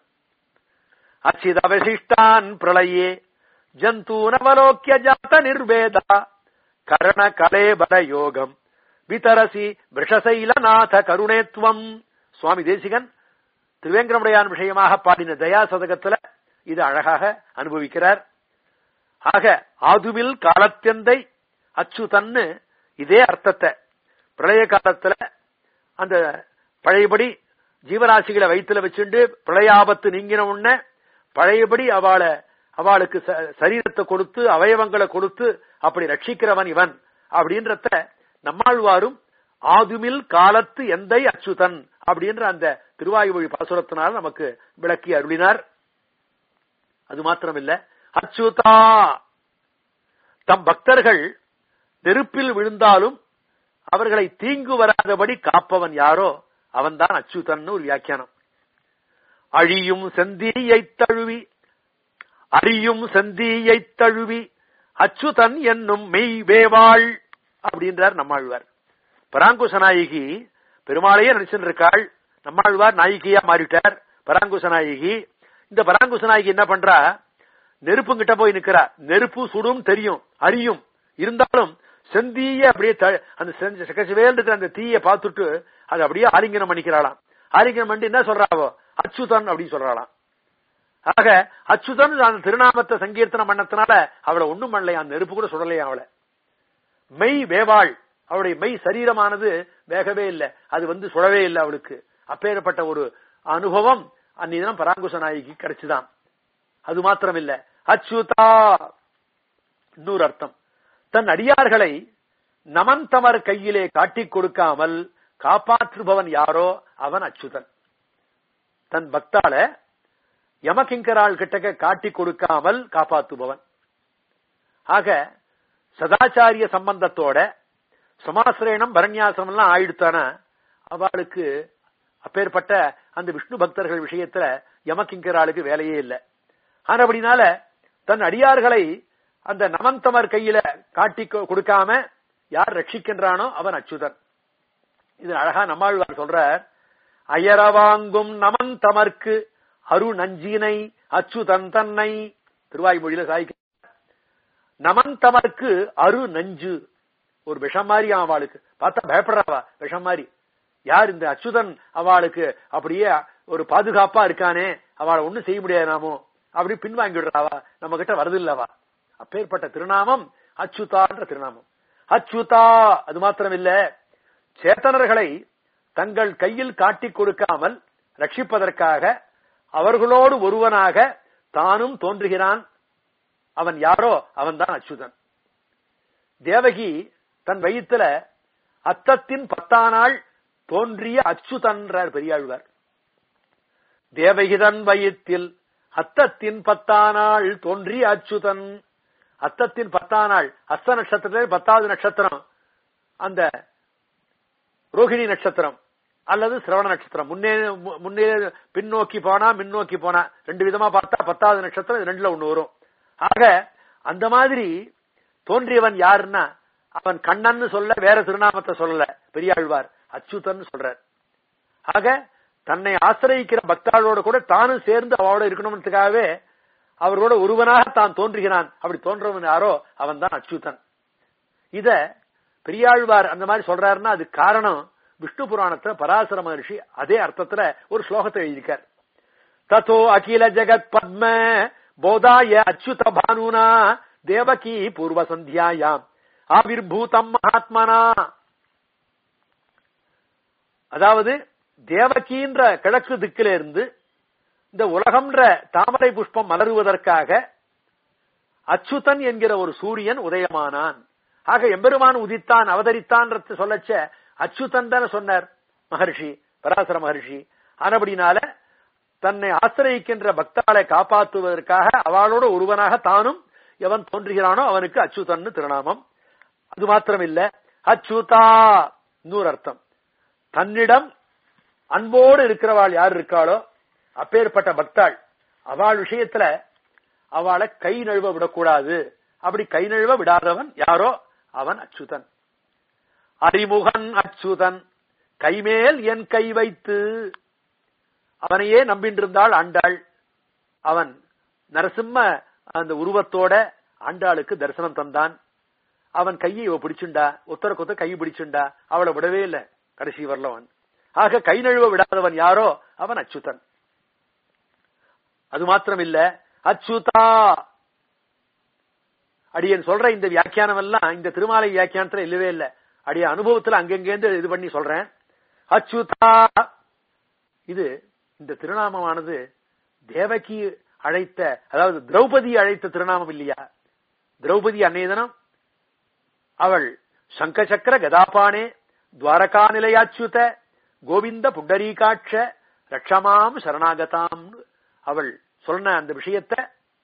அச்சிதவசிஷ்டான் பிரளயே ஜந்தூனவலோக்கிய ஜாத்த நிர்வேதா கரண கலேபர யோகம் விதரசி விஷசைலநாத கருணேத்வம் சுவாமி தேசிகன் திருவேங்கரமுடையான் விஷயமாக பாடின தயா சதகத்துல இது அழகாக அனுபவிக்கிறார் ஆக ஆதுவில் காலத்தெந்தை அச்சுதன்னு இதே அர்த்தத்தை பிரளய காலத்துல அந்த பழையபடி ஜீவராசிகளை வயிற்றுல வச்சுண்டு பிரளயாபத்து நீங்கின உடனே பழையபடி அவளை அவளுக்கு சரீரத்தை கொடுத்து அவயவங்களை கொடுத்து அப்படி ரட்சிக்கிறவன் இவன் அப்படின்றத நம்மாழ்வாரும் ஆதுமில் காலத்து எந்தை அச்சுதன் அப்படின்ற அந்த திருவாயுமொழி பாசுரத்தினால் நமக்கு விளக்கி அருளினார் அது மாத்திரமில்ல அச்சுதா தம் பக்தர்கள் நெருப்பில் விழுந்தாலும் அவர்களை தீங்கு வராதபடி காப்பவன் யாரோ அவன்தான் அச்சுதன் ஒரு வியாக்கியானம் அழியும் செந்தியை தழுவி அறியும் செந்தியை தழுவி அச்சுதன் என்னும் மெய் வேவாள் அப்படின்றார் நம்மாழ்வார் பராங்குச நாயகி பெருமாளையே நினைச்சுட்டு இருக்காள் நம்மாழ்வார் நாயகியா மாறிட்டார் பராங்குச நாயகி இந்த பராங்குச நாயகி என்ன பண்றா நெருப்புங்கிட்ட போய் நிக்கிறா நெருப்பு சுடும் தெரியும் அறியும் இருந்தாலும் செந்தீய அப்படியே அந்த சகசிவேல் இருக்கிற அந்த தீய பார்த்துட்டு அது அப்படியே ஆலிங்கனம் பண்ணிக்கிறாளாம் ஆலிங்கனம் பண்ணி என்ன சொல்றாவோ அச்சுதன் அப்படின்னு சொல்றாளாம் ஆக அச்சுதன் அந்த திருநாமத்தை சங்கீர்த்தனம் பண்ணத்தினால அவளை ஒண்ணும் பண்ணலையா அந்த நெருப்பு கூட சுடலையா அவளை மெய் வேவாள் அவளுடைய மெய் சரீரமானது வேகவே இல்லை அது வந்து சுடவே இல்லை அவளுக்கு அப்பேற்பட்ட ஒரு அனுபவம் அந்நிதம் பராங்குச நாயகி கிடைச்சுதான் அது மாத்திரம் இல்ல அச்சுதா இன்னொரு அர்த்தம் தன் அடியார்களை நமன் தமர் கையிலே காட்டிக் கொடுக்காமல் காப்பாற்றுபவன் யாரோ அவன் அச்சுதன் தன் பக்தால யமகிங்கரால் கிட்டக்க காட்டிக் கொடுக்காமல் காப்பாற்றுபவன் ஆக சதாச்சாரிய சம்பந்தத்தோட சமாசிரயணம் பரண்யாசனம் எல்லாம் ஆயிடுத்தானா அவளுக்கு அப்பேற்பட்ட அந்த விஷ்ணு பக்தர்கள் விஷயத்துல யமகிங்கராளுக்கு வேலையே இல்லை ஆனா அப்படினால தன் அடியார்களை அந்த நமந்தமர் கையில காட்டி கொடுக்காம யார் ரட்சிக்கின்றானோ அவன் அச்சுதன் இது அழகா நம்மாழ்வார் சொல்றார் அயரவாங்கும் நமன் தமர்க்கு அரு நஞ்சினை அச்சுதன் தன்னை திருவாய்மொழியில சாய்க்க நமன் தமர்க்கு அரு நஞ்சு ஒரு விஷம் மாதிரி அவளுக்கு பார்த்தா பயப்படுறாவா விஷம் மாதிரி யார் இந்த அச்சுதன் அவளுக்கு அப்படியே ஒரு பாதுகாப்பா இருக்கானே அவளை ஒண்ணும் செய்ய முடியாது நாமோ அப்படி பின்வாங்கிடுறாவா நம்ம கிட்ட வருதில்லவா அப்பேற்பட்ட திருநாமம் அச்சுதான்ற திருநாமம் அச்சுதா அது மாத்திரம் இல்ல சேத்தனர்களை தங்கள் கையில் காட்டிக் கொடுக்காமல் ரட்சிப்பதற்காக அவர்களோடு ஒருவனாக தானும் தோன்றுகிறான் அவன் யாரோ அவன்தான் அச்சுதன் தேவகி தன் வயிற்றுல அத்தத்தின் பத்தானாள் தோன்றிய அச்சுதன்றார் பெரியாழ்வார் தேவகிதன் வயிற்றில் அத்தத்தின் பத்தானாள் தோன்றிய அச்சுதன் அத்தத்தின் பத்தானாள் அஸ்த நட்சத்திரத்தில் பத்தாவது நட்சத்திரம் அந்த ரோகிணி நட்சத்திரம் அல்லது சிரவண நட்சத்திரம் முன்னே முன்னே பின்னோக்கி போனா முன்னோக்கி போனா ரெண்டு விதமா பார்த்தா பத்தாவது நட்சத்திரம் ரெண்டுல ஒண்ணு வரும் ஆக அந்த மாதிரி தோன்றியவன் யாருன்னா அவன் கண்ணன்னு சொல்ல வேற திருநாமத்தை சொல்லல பெரியாழ்வார் அச்சுதன் சொல்றார் ஆக தன்னை ஆசிரயிக்கிற பக்தாளோட கூட தானும் சேர்ந்து அவளோட இருக்கணும்ன்றதுக்காகவே அவரோட ஒருவனாக தான் தோன்றுகிறான் அப்படி தோன்றவன் யாரோ அவன் தான் அச்சுதன் இத பெரியாழ்வார் அந்த மாதிரி சொல்றாருன்னா அது காரணம் விஷ்ணு புராணத்துல பராசர மகர்ஷி அதே அர்த்தத்துல ஒரு ஸ்லோகத்தை எழுதியிருக்கார் ததோ அகில ஜெகத் பத்ம போதாய அச்சுத பானுனா தேவகி பூர்வ சந்தியாயாம் ஆவிர்பூதம் மகாத்மனா அதாவது தேவகின்ற கிழக்கு திக்கில இருந்து இந்த உலகம்ன்ற தாமரை புஷ்பம் மலருவதற்காக அச்சுதன் என்கிற ஒரு சூரியன் உதயமானான் ஆக எம்பெருமான் உதித்தான் அவதரித்தான் சொல்லச்ச அச்சுதன் தானே சொன்னார் மகர்ஷி பராசர மகர்ஷி ஆனபடினால தன்னை ஆசிரயிக்கின்ற பக்தாளை காப்பாற்றுவதற்காக அவளோட ஒருவனாக தானும் எவன் தோன்றுகிறானோ அவனுக்கு அச்சுதன்னு திருநாமம் அது மாத்திரம் இல்ல அச்சுதா இன்னொரு அர்த்தம் தன்னிடம் அன்போடு இருக்கிறவாள் யார் இருக்காளோ அப்பேற்பட்ட பக்தாள் அவள் விஷயத்துல அவளை கை நழுவ விடக்கூடாது அப்படி கை நழுவ விடாதவன் யாரோ அவன் அச்சுதன் அறிமுகன் அச்சுதன் கைமேல் என் கை வைத்து அவனையே நம்பின்றிருந்தாள் ஆண்டாள் அவன் நரசிம்ம அந்த உருவத்தோட ஆண்டாளுக்கு தரிசனம் தந்தான் அவன் கையை இவ பிடிச்சுண்டா ஒத்தர கொத்த கை பிடிச்சுண்டா அவளை விடவே இல்லை கடைசி வரலவன் ஆக கை நழுவ விடாதவன் யாரோ அவன் அச்சுதன் அது மாத்திரம் இல்ல அச்சுதா அடியன் சொல்ற இந்த வியாக்கியானம் எல்லாம் இந்த திருமாலை வியாக்கியானத்துல இல்லவே இல்ல அடிய அனுபவத்துல அங்கெங்கேந்து இது பண்ணி சொல்றேன் அச்சுதா இது இந்த திருநாமமானது தேவகி அழைத்த அதாவது திரௌபதி அழைத்த திருநாமம் இல்லையா திரௌபதி அன்னையதனம் அவள் சங்கசக்கர கதாபானே துவாரகா நிலையாச்சுத கோவிந்த புண்டரீகாட்ச ரட்சமாம் சரணாகதாம் அவள் சொன்ன அந்த விஷயத்தை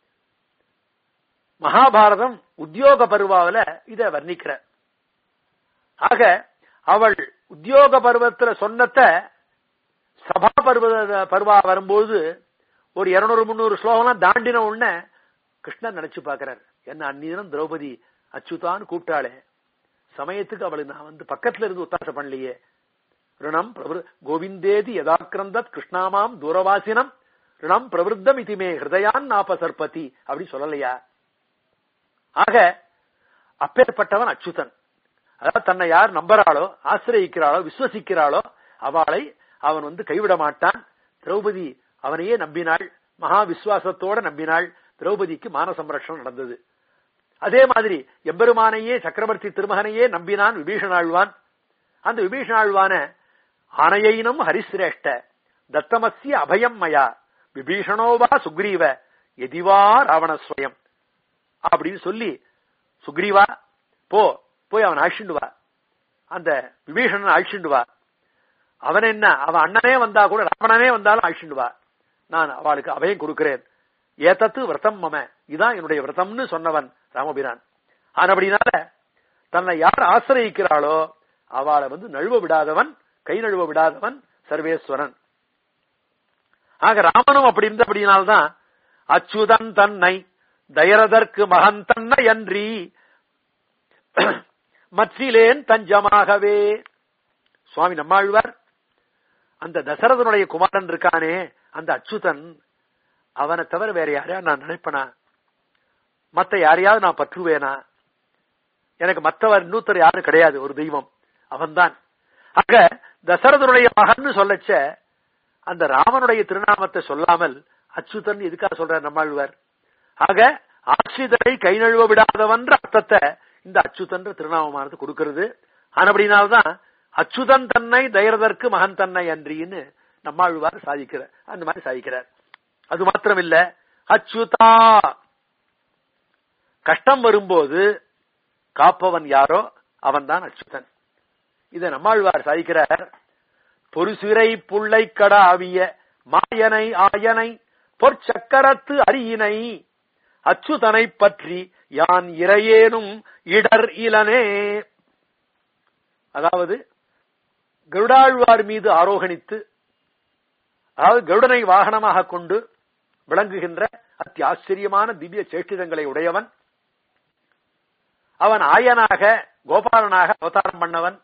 மகாபாரதம் உத்தியோக பருவாவில இத வர்ணிக்கிற ஆக அவள் உத்தியோக பருவத்துல சொன்னத சபா பருவ பருவா வரும்போது ஒரு இருநூறு முன்னூறு ஸ்லோகம் தாண்டின உடனே கிருஷ்ணன் நினைச்சு பாக்குறாரு என்ன அந்நீரம் திரௌபதி அச்சுதான்னு கூப்பிட்டாளே சமயத்துக்கு அவளுக்கு நான் வந்து பக்கத்துல இருந்து ஒத்தாசை பண்ணலையே ரிணம் கோவிந்தேதி யதாக்கிரந்தத் கிருஷ்ணாமாம் தூரவாசினம் ரிணம் பிரவருத்தம் இதுமே ஹிருதயான் நாபசற்பதி அப்படி சொல்லலையா ஆக அப்பேற்பட்டவன் அச்சுதன் அதாவது தன்னை யார் நம்புறாளோ ஆசிரயிக்கிறாளோ விசுவசிக்கிறாளோ அவளை அவன் வந்து கைவிட மாட்டான் திரௌபதி அவனையே நம்பினாள் மகா விசுவாசத்தோட நம்பினாள் திரௌபதிக்கு மான சம்ரட்சணம் நடந்தது அதே மாதிரி எம்பெருமானையே சக்கரவர்த்தி திருமகனையே நம்பினான் விபீஷணாழ்வான் அந்த விபீஷணாழ்வான ஆனையினும் ஹரிசிரேஷ்ட தத்தமசிய அபயம் மயா விபீஷணோவா சுக்ரீவ எதிவா ராவணஸ்வயம் அப்படின்னு சொல்லி சுக்ரீவா போ போய் அவன் அழிச்சுண்டு வா அந்த விபீஷணன் அழிச்சுண்டு வா அவன் என்ன அவன் அண்ணனே வந்தா கூட ராவணனே வந்தாலும் அழிச்சுண்டு வா நான் அவளுக்கு அபயம் கொடுக்கிறேன் ஏத்தத்து விரதம் மம இதான் என்னுடைய விரதம்னு சொன்னவன் ராமபிரான் ஆனபடினால தன்னை யார் ஆசிரயிக்கிறாளோ அவளை வந்து நழுவ விடாதவன் கை நழுவ விடாதவன் சர்வேஸ்வரன் ஆக ராமனும் அப்படி இருந்த அப்படின்னால்தான் அச்சுதன் தன்னை தயரதற்கு மகன் தன்னை அன்றி மற்றிலேன் தஞ்சமாகவே சுவாமி நம்மாழ்வார் அந்த தசரதனுடைய குமாரன் இருக்கானே அந்த அச்சுதன் அவனை தவிர வேற யாரையா நான் நினைப்பனா மத்த யாரையாவது நான் பற்றுவேனா எனக்கு மற்றவர் இன்னொருத்தர் யாரும் கிடையாது ஒரு தெய்வம் அவன்தான் ஆக தசரதனுடைய மகன் சொல்லச்ச அந்த ராமனுடைய திருநாமத்தை சொல்லாமல் அச்சுதன் எதுக்காக சொல்ற நம்மாழ்வார் ஆக ஆட்சிதரை கை நழுவ விடாதவன்ற அர்த்தத்தை இந்த அச்சுதன்ற திருநாமமானது கொடுக்கிறது ஆனபடினால்தான் அச்சுதன் தன்னை தயரதற்கு மகன் தன்னை அன்றின்னு நம்மாழ்வார் சாதிக்கிறார் அந்த மாதிரி சாதிக்கிறார் அது மாத்திரம் இல்ல அச்சுதா கஷ்டம் வரும்போது காப்பவன் யாரோ அவன் தான் அச்சுதன் இதை நம்மாழ்வார் சாதிக்கிறார் பொறுசிறை புள்ளை கடாவிய மாயனை ஆயனை பொற்சக்கரத்து அரியினை அச்சுதனை பற்றி யான் இறையேனும் இடர் இலனே அதாவது கருடாழ்வார் மீது ஆரோகணித்து அதாவது கருடனை வாகனமாக கொண்டு விளங்குகின்ற அத்தியாச்சரியமான திவ்ய சேஷ்டிதங்களை உடையவன் அவன் ஆயனாக கோபாலனாக அவதாரம் பண்ணவன்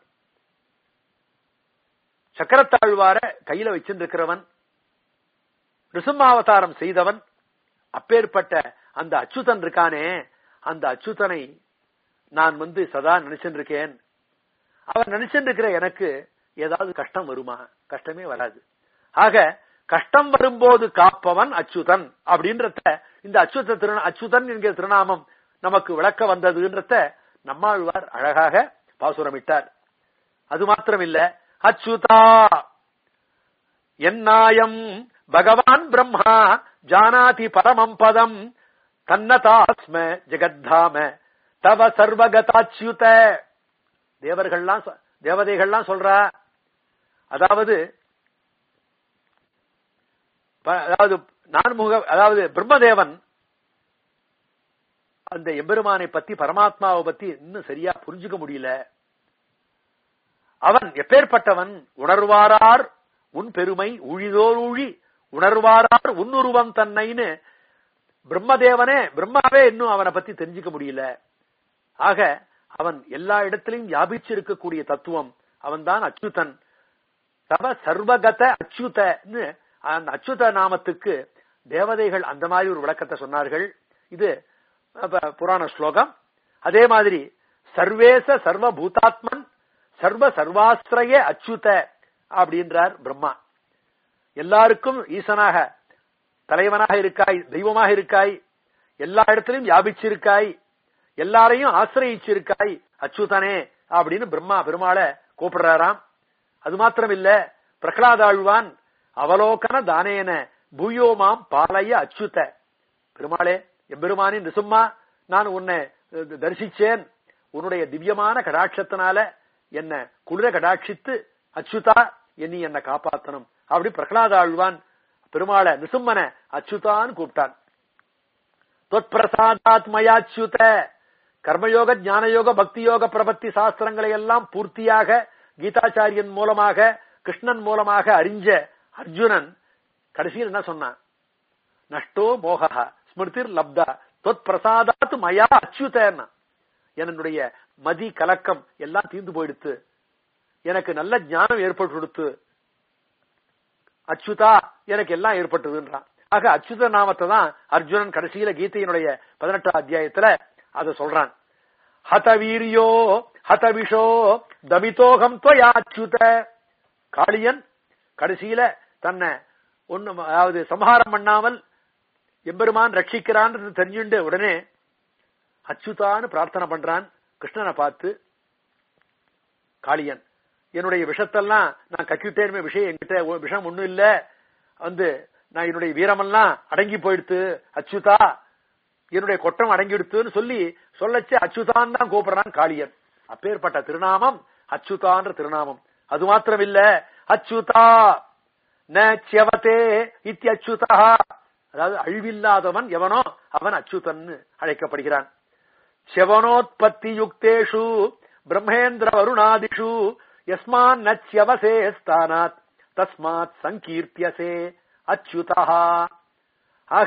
சக்கரத்தாழ்வார கையில வச்சிருக்கிறவன் ரிசுமாவதாரம் செய்தவன் அப்பேற்பட்ட அந்த அச்சுதன் இருக்கானே அந்த அச்சுதனை நான் வந்து சதா நினைச்சிருக்கேன் அவன் நினைச்சிருக்கிற எனக்கு ஏதாவது கஷ்டம் வருமா கஷ்டமே வராது ஆக கஷ்டம் வரும்போது காப்பவன் அச்சுதன் அப்படின்றத இந்த அச்சுத திரு அச்சுதன் என்கிற திருநாமம் நமக்கு விளக்க வந்ததுன்றத நம்மாழ்வார் அழகாக பாசுரமிட்டார் அது மாத்திரம் இல்ல அச்சுதா என்னாயம் பகவான் பிரம்மா ஜானாதி பரமம் பதம் தன்னதாஸ்ம ஜெகத்தாம தவ சர்வகதாச்சுத தேவர்கள்லாம் தேவதைகள்லாம் சொல்றா அதாவது அதாவது நான்முக அதாவது பிரம்மதேவன் அந்த எம்பெருமானை பத்தி பரமாத்மாவை பத்தி இன்னும் சரியா புரிஞ்சுக்க முடியல அவன் எப்பேற்பட்டவன் உணர்வாரார் உன் பெருமை ஊழிதோர் ஊழி உணர்வாரார் உன்னுருவம் தன்னைன்னு பிரம்மதேவனே பிரம்மாவே இன்னும் அவனை பத்தி தெரிஞ்சுக்க முடியல ஆக அவன் எல்லா இடத்திலையும் வியாபிச்சு இருக்கக்கூடிய தத்துவம் அவன் தான் அச்சுதன் தவ சர்வகத அச்சுதன்னு அந்த அச்சுத நாமத்துக்கு தேவதைகள் அந்த மாதிரி ஒரு விளக்கத்தை சொன்னார்கள் இது அப்ப, புராண ஸ்லோகம் அதே மாதிரி சர்வேச சர்வ பூதாத்மன் சர்வ சர்வாஸ்திரய அச்சுத அப்படின்றார் பிரம்மா எல்லாருக்கும் ஈசனாக தலைவனாக இருக்காய் தெய்வமாக இருக்காய் எல்லா இடத்திலும் வியாபிச்சிருக்காய் எல்லாரையும் ஆசிரயிச்சிருக்காய் அச்சுதனே அப்படின்னு பிரம்மா பெருமாளை கூப்பிடுறாராம் அது மாத்திரம் இல்ல பிரகலாதாழ்வான் அவலோகன தானேன பூயோமாம் பாலய அச்சுத பெருமாளே எம்பெருமானி நிசும்மா நான் உன்னை அஹ், தரிசிச்சேன் உன்னுடைய திவ்யமான கடாட்சத்தினால என்ன குளிர கடாட்சித்து அச்சுதா என்னி என்ன காப்பாத்தணும் அப்படி பிரகலாத ஆழ்வான் பெருமாளை நிசும்மன அச்சுதான்னு கூப்பிட்டான் தொற்பிரசாதாத் மயாச்சுத கர்மயோக ஞானயோக பக்தி யோக பிரபத்தி சாஸ்திரங்களை எல்லாம் பூர்த்தியாக கீதாச்சாரியன் மூலமாக கிருஷ்ணன் மூலமாக அறிஞ்ச அர்ஜுனன் கடைசியில் என்ன சொன்னான் நஷ்டோ மோகா ஸ்மிருதிர் லப்தா தொத் பிரசாதாத் மயா அச்சுதன்னா என்னுடைய மதி கலக்கம் எல்லாம் தீர்ந்து போயிடுத்து எனக்கு நல்ல ஞானம் ஏற்பட்டு கொடுத்து அச்சுதா எனக்கு எல்லாம் ஏற்பட்டதுன்றான் ஆக அச்சுத நாமத்தை தான் அர்ஜுனன் கடைசியில கீதையினுடைய பதினெட்டாம் அத்தியாயத்துல அதை சொல்றான் ஹத வீரியோ ஹத விஷோ தமிதோகம் துவயா அச்சுத காளியன் கடைசியில தன்னை ஒண்ணு அதாவது சம்ஹாரம் பண்ணாமல் எம்பெருமான் ரட்சிக்கிறான்னு தெரிஞ்சுண்டு உடனே அச்சுதான்னு பிரார்த்தனை பண்றான் கிருஷ்ணனை பார்த்து காளியன் என்னுடைய விஷத்தெல்லாம் நான் கக்கிட்டேனுமே விஷயம் என்கிட்ட ஒ- விஷம் ஒண்ணும் இல்ல வந்து நான் என்னுடைய வீரமெல்லாம் அடங்கி போயிடுத்து அச்சுதா என்னுடைய கொட்டம் அடங்கிடுத்துன்னு சொல்லி சொல்லச்சு அச்சுதான் தான் கூப்பிடுறான் காளியன் அப்பேற்பட்ட திருநாமம் அச்சுதான்ற திருநாமம் அது மாத்திரம் இல்ல அச்சுதா ந சியவதே இத்தி அச்சுதா அதாவது அழிவில்லாதவன் எவனோ அவன் அச்சுதன்னு அழைக்கப்படுகிறான் செவனோத்பத்தி யுக்தேஷு பிரம்மேந்திர வருணாதிஷு யஸ்மான் நச்சியவசே ஸ்தானாத் தஸ்மாத் சங்கீர்த்தியசே அச்சுதா ஆக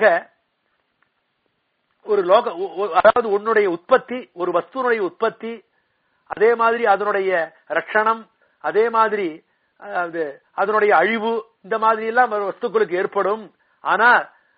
ஒரு லோக ஒ- ஒ- அதாவது உன்னுடைய உற்பத்தி ஒரு வஸ்துனுடைய உற்பத்தி அதே மாதிரி அதனுடைய ரட்சணம் அதே மாதிரி அதாவது அதனுடைய அழிவு இந்த மாதிரி எல்லாம் ஒரு வஸ்துக்களுக்கு ஏற்படும் ஆனா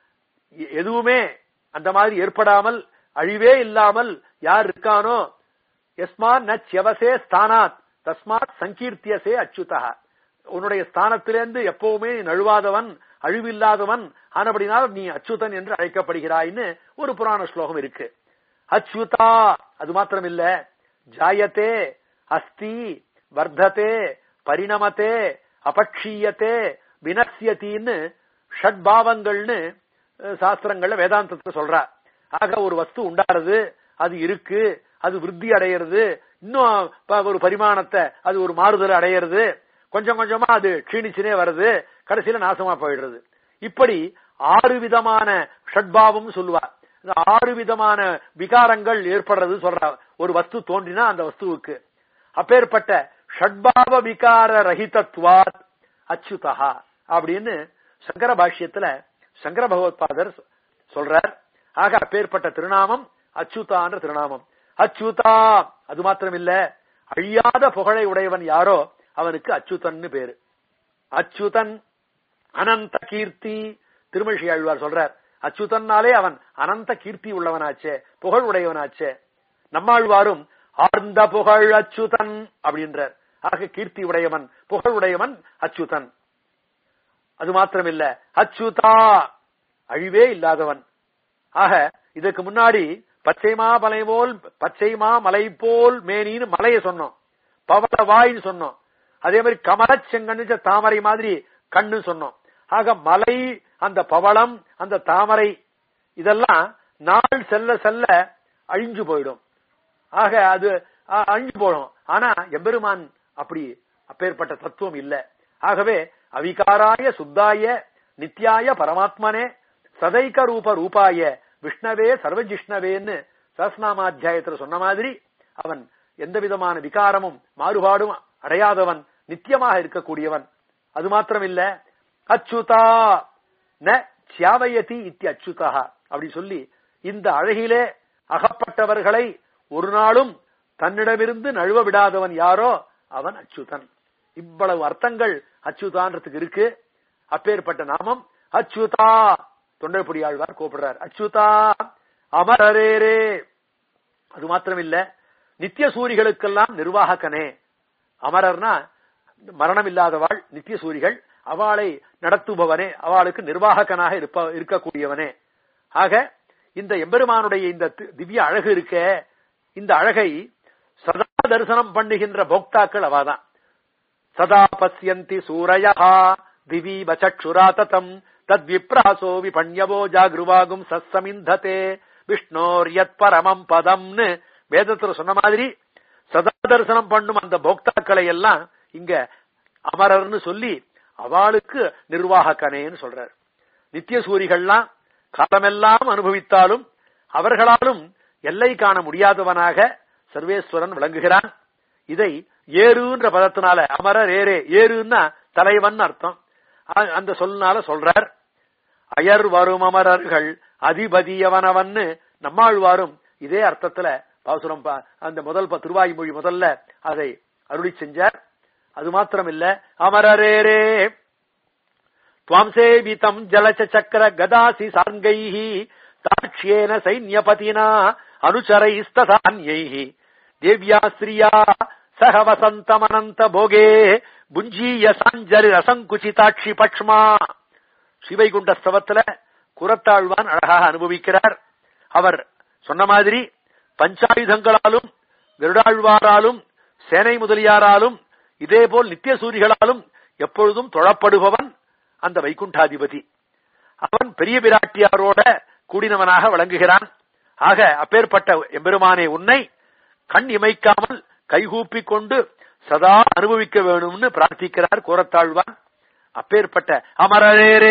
எ- எதுவுமே அந்த மாதிரி ஏற்படாமல் அழிவே இல்லாமல் யார் இருக்கானோ எஸ்மான் ந செவசே ஸ்தானாத் தஸ்மாத் சங்கீர்த்தியசே அச்சுதா உன்னுடைய ஸ்தானத்திலிருந்து எப்பவுமே நீ நழுவாதவன் அழிவில்லாதவன் ஆனபடினால் நீ அச்சுதன் என்று அழைக்கப்படுகிறாய்ன்னு ஒரு புராண ஸ்லோகம் இருக்கு அச்சுதா அது மாத்திரம் இல்ல ஜாயத்தே அஸ்தி வர்த்ததே பரிணமத்தே அபக்ஷீயத்தே வினசியத்தின்னு ஷட்பாவங்கள்னு அஹ், சாஸ்திரங்கள்ல வேதாந்தத்தை சொல்றா ஆக ஒரு வஸ்து உண்டாறது அது இருக்கு அது விருத்தி அடையிறது இன்னும் ப- ஒரு பரிமாணத்தை அது ஒரு மாறுதல் அடையிறது கொஞ்சம் கொஞ்சமா அது க்ஷீணிச்சுனே வருது கடைசியில நாசமா போயிடுறது இப்படி ஆறு விதமான ஷட்பாவம் சொல்லுவா இந்த ஆறு விதமான விகாரங்கள் ஏற்படுறது சொல்றா ஒரு வஸ்து தோன்றினா அந்த வஸ்துவுக்கு அப்பேற்பட்ட ஷட்பாவ விகார ரஹிதத்வாத் அச்சுதா அப்படின்னு சங்கர பாஷ்யத்துல சங்கர பகவத்பாதர் சொ- சொல்றார் ஆக அப்பேற்பட்ட திருநாமம் அச்சுதான்ற திருநாமம் அச்சுதா அது மாத்திரம் இல்ல அழியாத புகழை உடையவன் யாரோ அவனுக்கு அச்சுதன்னு பேரு அச்சுதன் அனந்த கீர்த்தி திருமழிசை ஆழ்வார் சொல்றார் அச்சுதன்னாலே அவன் அனந்த கீர்த்தி உள்ளவனாச்சே புகழ் உடையவனாச்சே நம்மாழ்வாரும் ஆர்ந்த புகழ் அச்சுதன் அப்படின்றார் ஆக கீர்த்தி உடையவன் புகழ் உடையவன் அச்சுதன் அது மாத்திரமில்ல அச்சுதா அழிவே இல்லாதவன் ஆக இதுக்கு முன்னாடி பச்சைமா மலை போல் பச்சைமா மலை போல் மேனின்னு மலையை சொன்னோம் பவள வாயின்னு சொன்னோம் அதே மாதிரி கமலச் செங்கன்னு தாமரை மாதிரி கண்ணு சொன்னோம் ஆக மலை அந்த பவளம் அந்த தாமரை இதெல்லாம் நாள் செல்ல செல்ல அழிஞ்சு போயிடும் ஆக அது அ- அழிஞ்சு போடும் ஆனா எம்பெருமான் அப்படி அப்பேற்பட்ட தத்துவம் இல்ல ஆகவே அவிகாராய சுத்தாய நித்யாய பரமாத்மனே சதைக ரூப ரூபாய விஷ்ணவே சர்வஜிஷ்ணவேன்னு சஹஸ்நாமாத்தியாயத்துல சொன்ன மாதிரி அவன் எந்த விதமான விகாரமும் மாறுபாடும் அடையாதவன் நித்தியமாக இருக்கக்கூடியவன் அது மாத்திரம் இல்ல அச்சுதா ந சியாவயதி இத்தி அச்சுதா அப்படி சொல்லி இந்த அழகிலே அகப்பட்டவர்களை ஒரு நாளும் தன்னிடமிருந்து நழுவ விடாதவன் யாரோ அவன் அச்சுதன் இவ்வளவு அர்த்தங்கள் அச்சுதான்றதுக்கு இருக்கு அப்பேற்பட்ட நாமம் அச்சுதா தொண்டைப்புடி ஆழ்வார் கூப்பிடுறார் அச்சுதா அமரரேரே அது மாத்திரம் இல்ல நித்திய சூரிகளுக்கெல்லாம் நிர்வாகக்கனே அமரர்னா மரணம் இல்லாதவாள் நித்திய சூரிகள் அவளை நடத்துபவனே அவளுக்கு நிர்வாகக்கனாக இருப்ப இருக்கக்கூடியவனே ஆக இந்த எம்பெருமானுடைய இந்த தி- திவ்ய அழகு இருக்க இந்த அழகை சதா தரிசனம் பண்ணுகின்ற போக்தாக்கள் அவாதான் சதா பசியந்தி சூரயா திவீப சக்ஷுராததம் தத்விப்ராசோ விபண்யவோ ஜாகிருவாகும் சஸ்ஸமிந்ததே விஷ்ணோர் யத் பரமம் பதம்னு வேதத்துல சொன்ன மாதிரி சதா தரிசனம் பண்ணும் அந்த போக்தாக்களை எல்லாம் இங்க அமரர்னு சொல்லி அவளுக்கு நிர்வாகக்கனேன்னு சொல்றார் நித்திய சூரிகள்லாம் காலமெல்லாம் அனுபவித்தாலும் அவர்களாலும் எல்லை காண முடியாதவனாக சர்வேஸ்வரன் விளங்குகிறான் இதை ஏறுன்ற பதத்தினால அமரர் ஏரே ஏறுன்னா தலைவன் அர்த்தம் அ- அந்த சொல்னால சொல்றார் அயர் வரும் அமரர்கள் அதிபதியவனவன்னு நம்மாழ்வாரும் இதே அர்த்தத்துல பாசுரம் பா- அந்த முதல் ப- திருவாய்மொழி முதல்ல அதை அருளி செஞ்சார் அது மாத்திரம் இல்ல அமரரேரே त्वाम् सेवितम् जलचचक्र गदासि सार्ङ्गैः ताक्ष्येन सैन्यपतिना अनुचरैस्तथान्यैः देव्या स्त्रिया सह वसन्तमनन्त भोगे புஞ்சீய சாஞ்சலி ரசங்குச்சிதாட்சி பக்ஷ்மா ஸ்ரீவைகுண்ட ஸ்தவத்துல குரத்தாழ்வான் அழகாக அனுபவிக்கிறார் அவர் சொன்ன மாதிரி பஞ்சாயுதங்களாலும் கருடாழ்வாராலும் சேனை முதலியாராலும் இதேபோல் நித்திய சூரிகளாலும் எப்பொழுதும் தொழப்படுபவன் அந்த வைகுண்டாதிபதி அவன் பெரிய பிராட்டியாரோட கூடினவனாக விளங்குகிறான் ஆக அப்பேற்பட்ட எம்பெருமானே உன்னை கண் இமைக்காமல் கைகூப்பிக் கொண்டு சதா அனுபவிக்க வேணும்னு பிரார்த்திக்கிறார் கோரத்தாழ்வான் அப்பேற்பட்ட அமரரேரே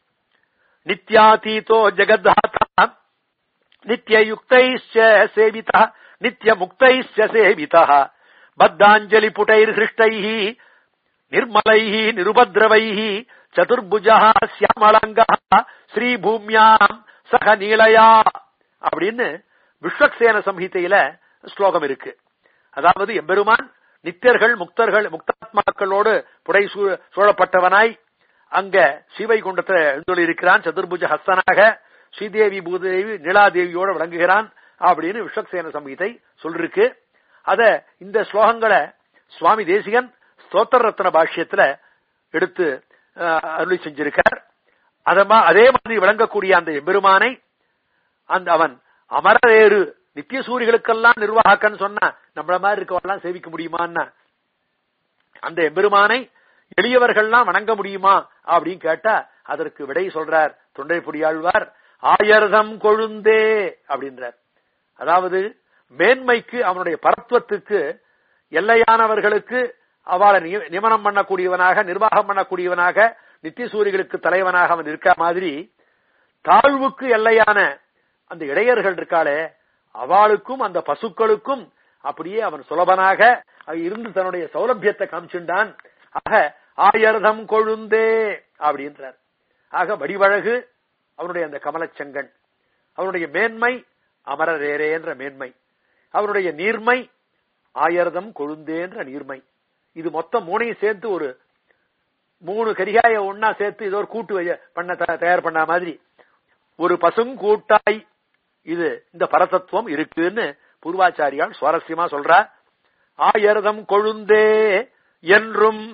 நித்யாதீதோ ஜெகத்தாத்தா நித்யயுக்தைश्च சேவிதः நித்யமுக்தைश्च சேவிதः பத்தாஞ்சலிபுட்டைர்ஹிருஷ்டைः निर्मलैः निरुपद्रवैः சதுர்புஜா சியாமலங்கா ஸ்ரீபூமியாம் சக நீலயா அப்படின்னு விஸ்வக்சேன சம்ஹிதையில ஸ்லோகம் இருக்கு அதாவது எம்பெருமான் நித்தியர்கள் முக்தர்கள் முக்தாத்மாக்களோடு புடை சூழ- சூழப்பட்டவனாய் அங்க ஸ்ரீவைகுண்டத்தை எழுந்தொழிருக்கிறான் சதுர்புஜ ஹஸ்தனாக ஸ்ரீதேவி பூதேவி நீலாதேவியோட விளங்குகிறான் அப்படின்னு விஸ்வக்சேன சம்ஹிதை சொல்லிருக்கு அத இந்த ஸ்லோகங்களை சுவாமி தேசிகன் ஸ்தோத்திர ரத்ன பாஷ்யத்துல எடுத்து அஹ், அருளி செஞ்சிருக்கார் அதமா அதே மாதிரி விளங்கக்கூடிய அந்த எம்பெருமானை அந்த அவன் அமரரேறு நித்திய சூரிகளுக்கெல்லாம் நிர்வாகக்கன்னு சொன்னா நம்மள மாதிரி இருக்கவெல்லாம் சேவிக்க முடியுமான்னா அந்த எம்பெருமானை எளியவர்கள்லாம் வணங்க முடியுமா அப்படின்னு கேட்டா அதற்கு விடை சொல்றார் தொண்டை புடியாழ்வார் ஆயர்தம் கொழுந்தே அப்படின்றார் அதாவது மேன்மைக்கு அவனுடைய பரத்துவத்துக்கு எல்லையானவர்களுக்கு அவளை நிய- நியமனம் பண்ணக்கூடியவனாக நிர்வாகம் பண்ணக்கூடியவனாக நித்திய சூரிகளுக்கு தலைவனாக அவன் இருக்க மாதிரி தாழ்வுக்கு எல்லையான அந்த இடையர்கள் இருக்காளே அவளுக்கும் அந்த பசுக்களுக்கும் அப்படியே அவன் சுலபனாக இருந்து தன்னுடைய சௌலபியத்தை காமிச்சுண்டான் ஆக ஆயர்தம் கொழுந்தே அப்படின்றார் ஆக வடிவழகு அவனுடைய அந்த கமலச்செங்கன் அவனுடைய மேன்மை அமரரேரே என்ற மேன்மை அவனுடைய நீர்மை ஆயர்தம் கொழுந்தேன்ற நீர்மை இது மொத்தம் மூணையும் சேர்த்து ஒரு மூணு கரிகாய ஒன்னா சேர்த்து ஏதோ ஒரு கூட்டு வைய- பண்ண த- தயார் பண்ண மாதிரி ஒரு பசுங்கூட்டாய் இது இந்த பரதத்துவம் இருக்குன்னு பூர்வாச்சாரியால் சுவாரஸ்யமா சொல்றா ஆயர்தம் கொழுந்தே என்றும்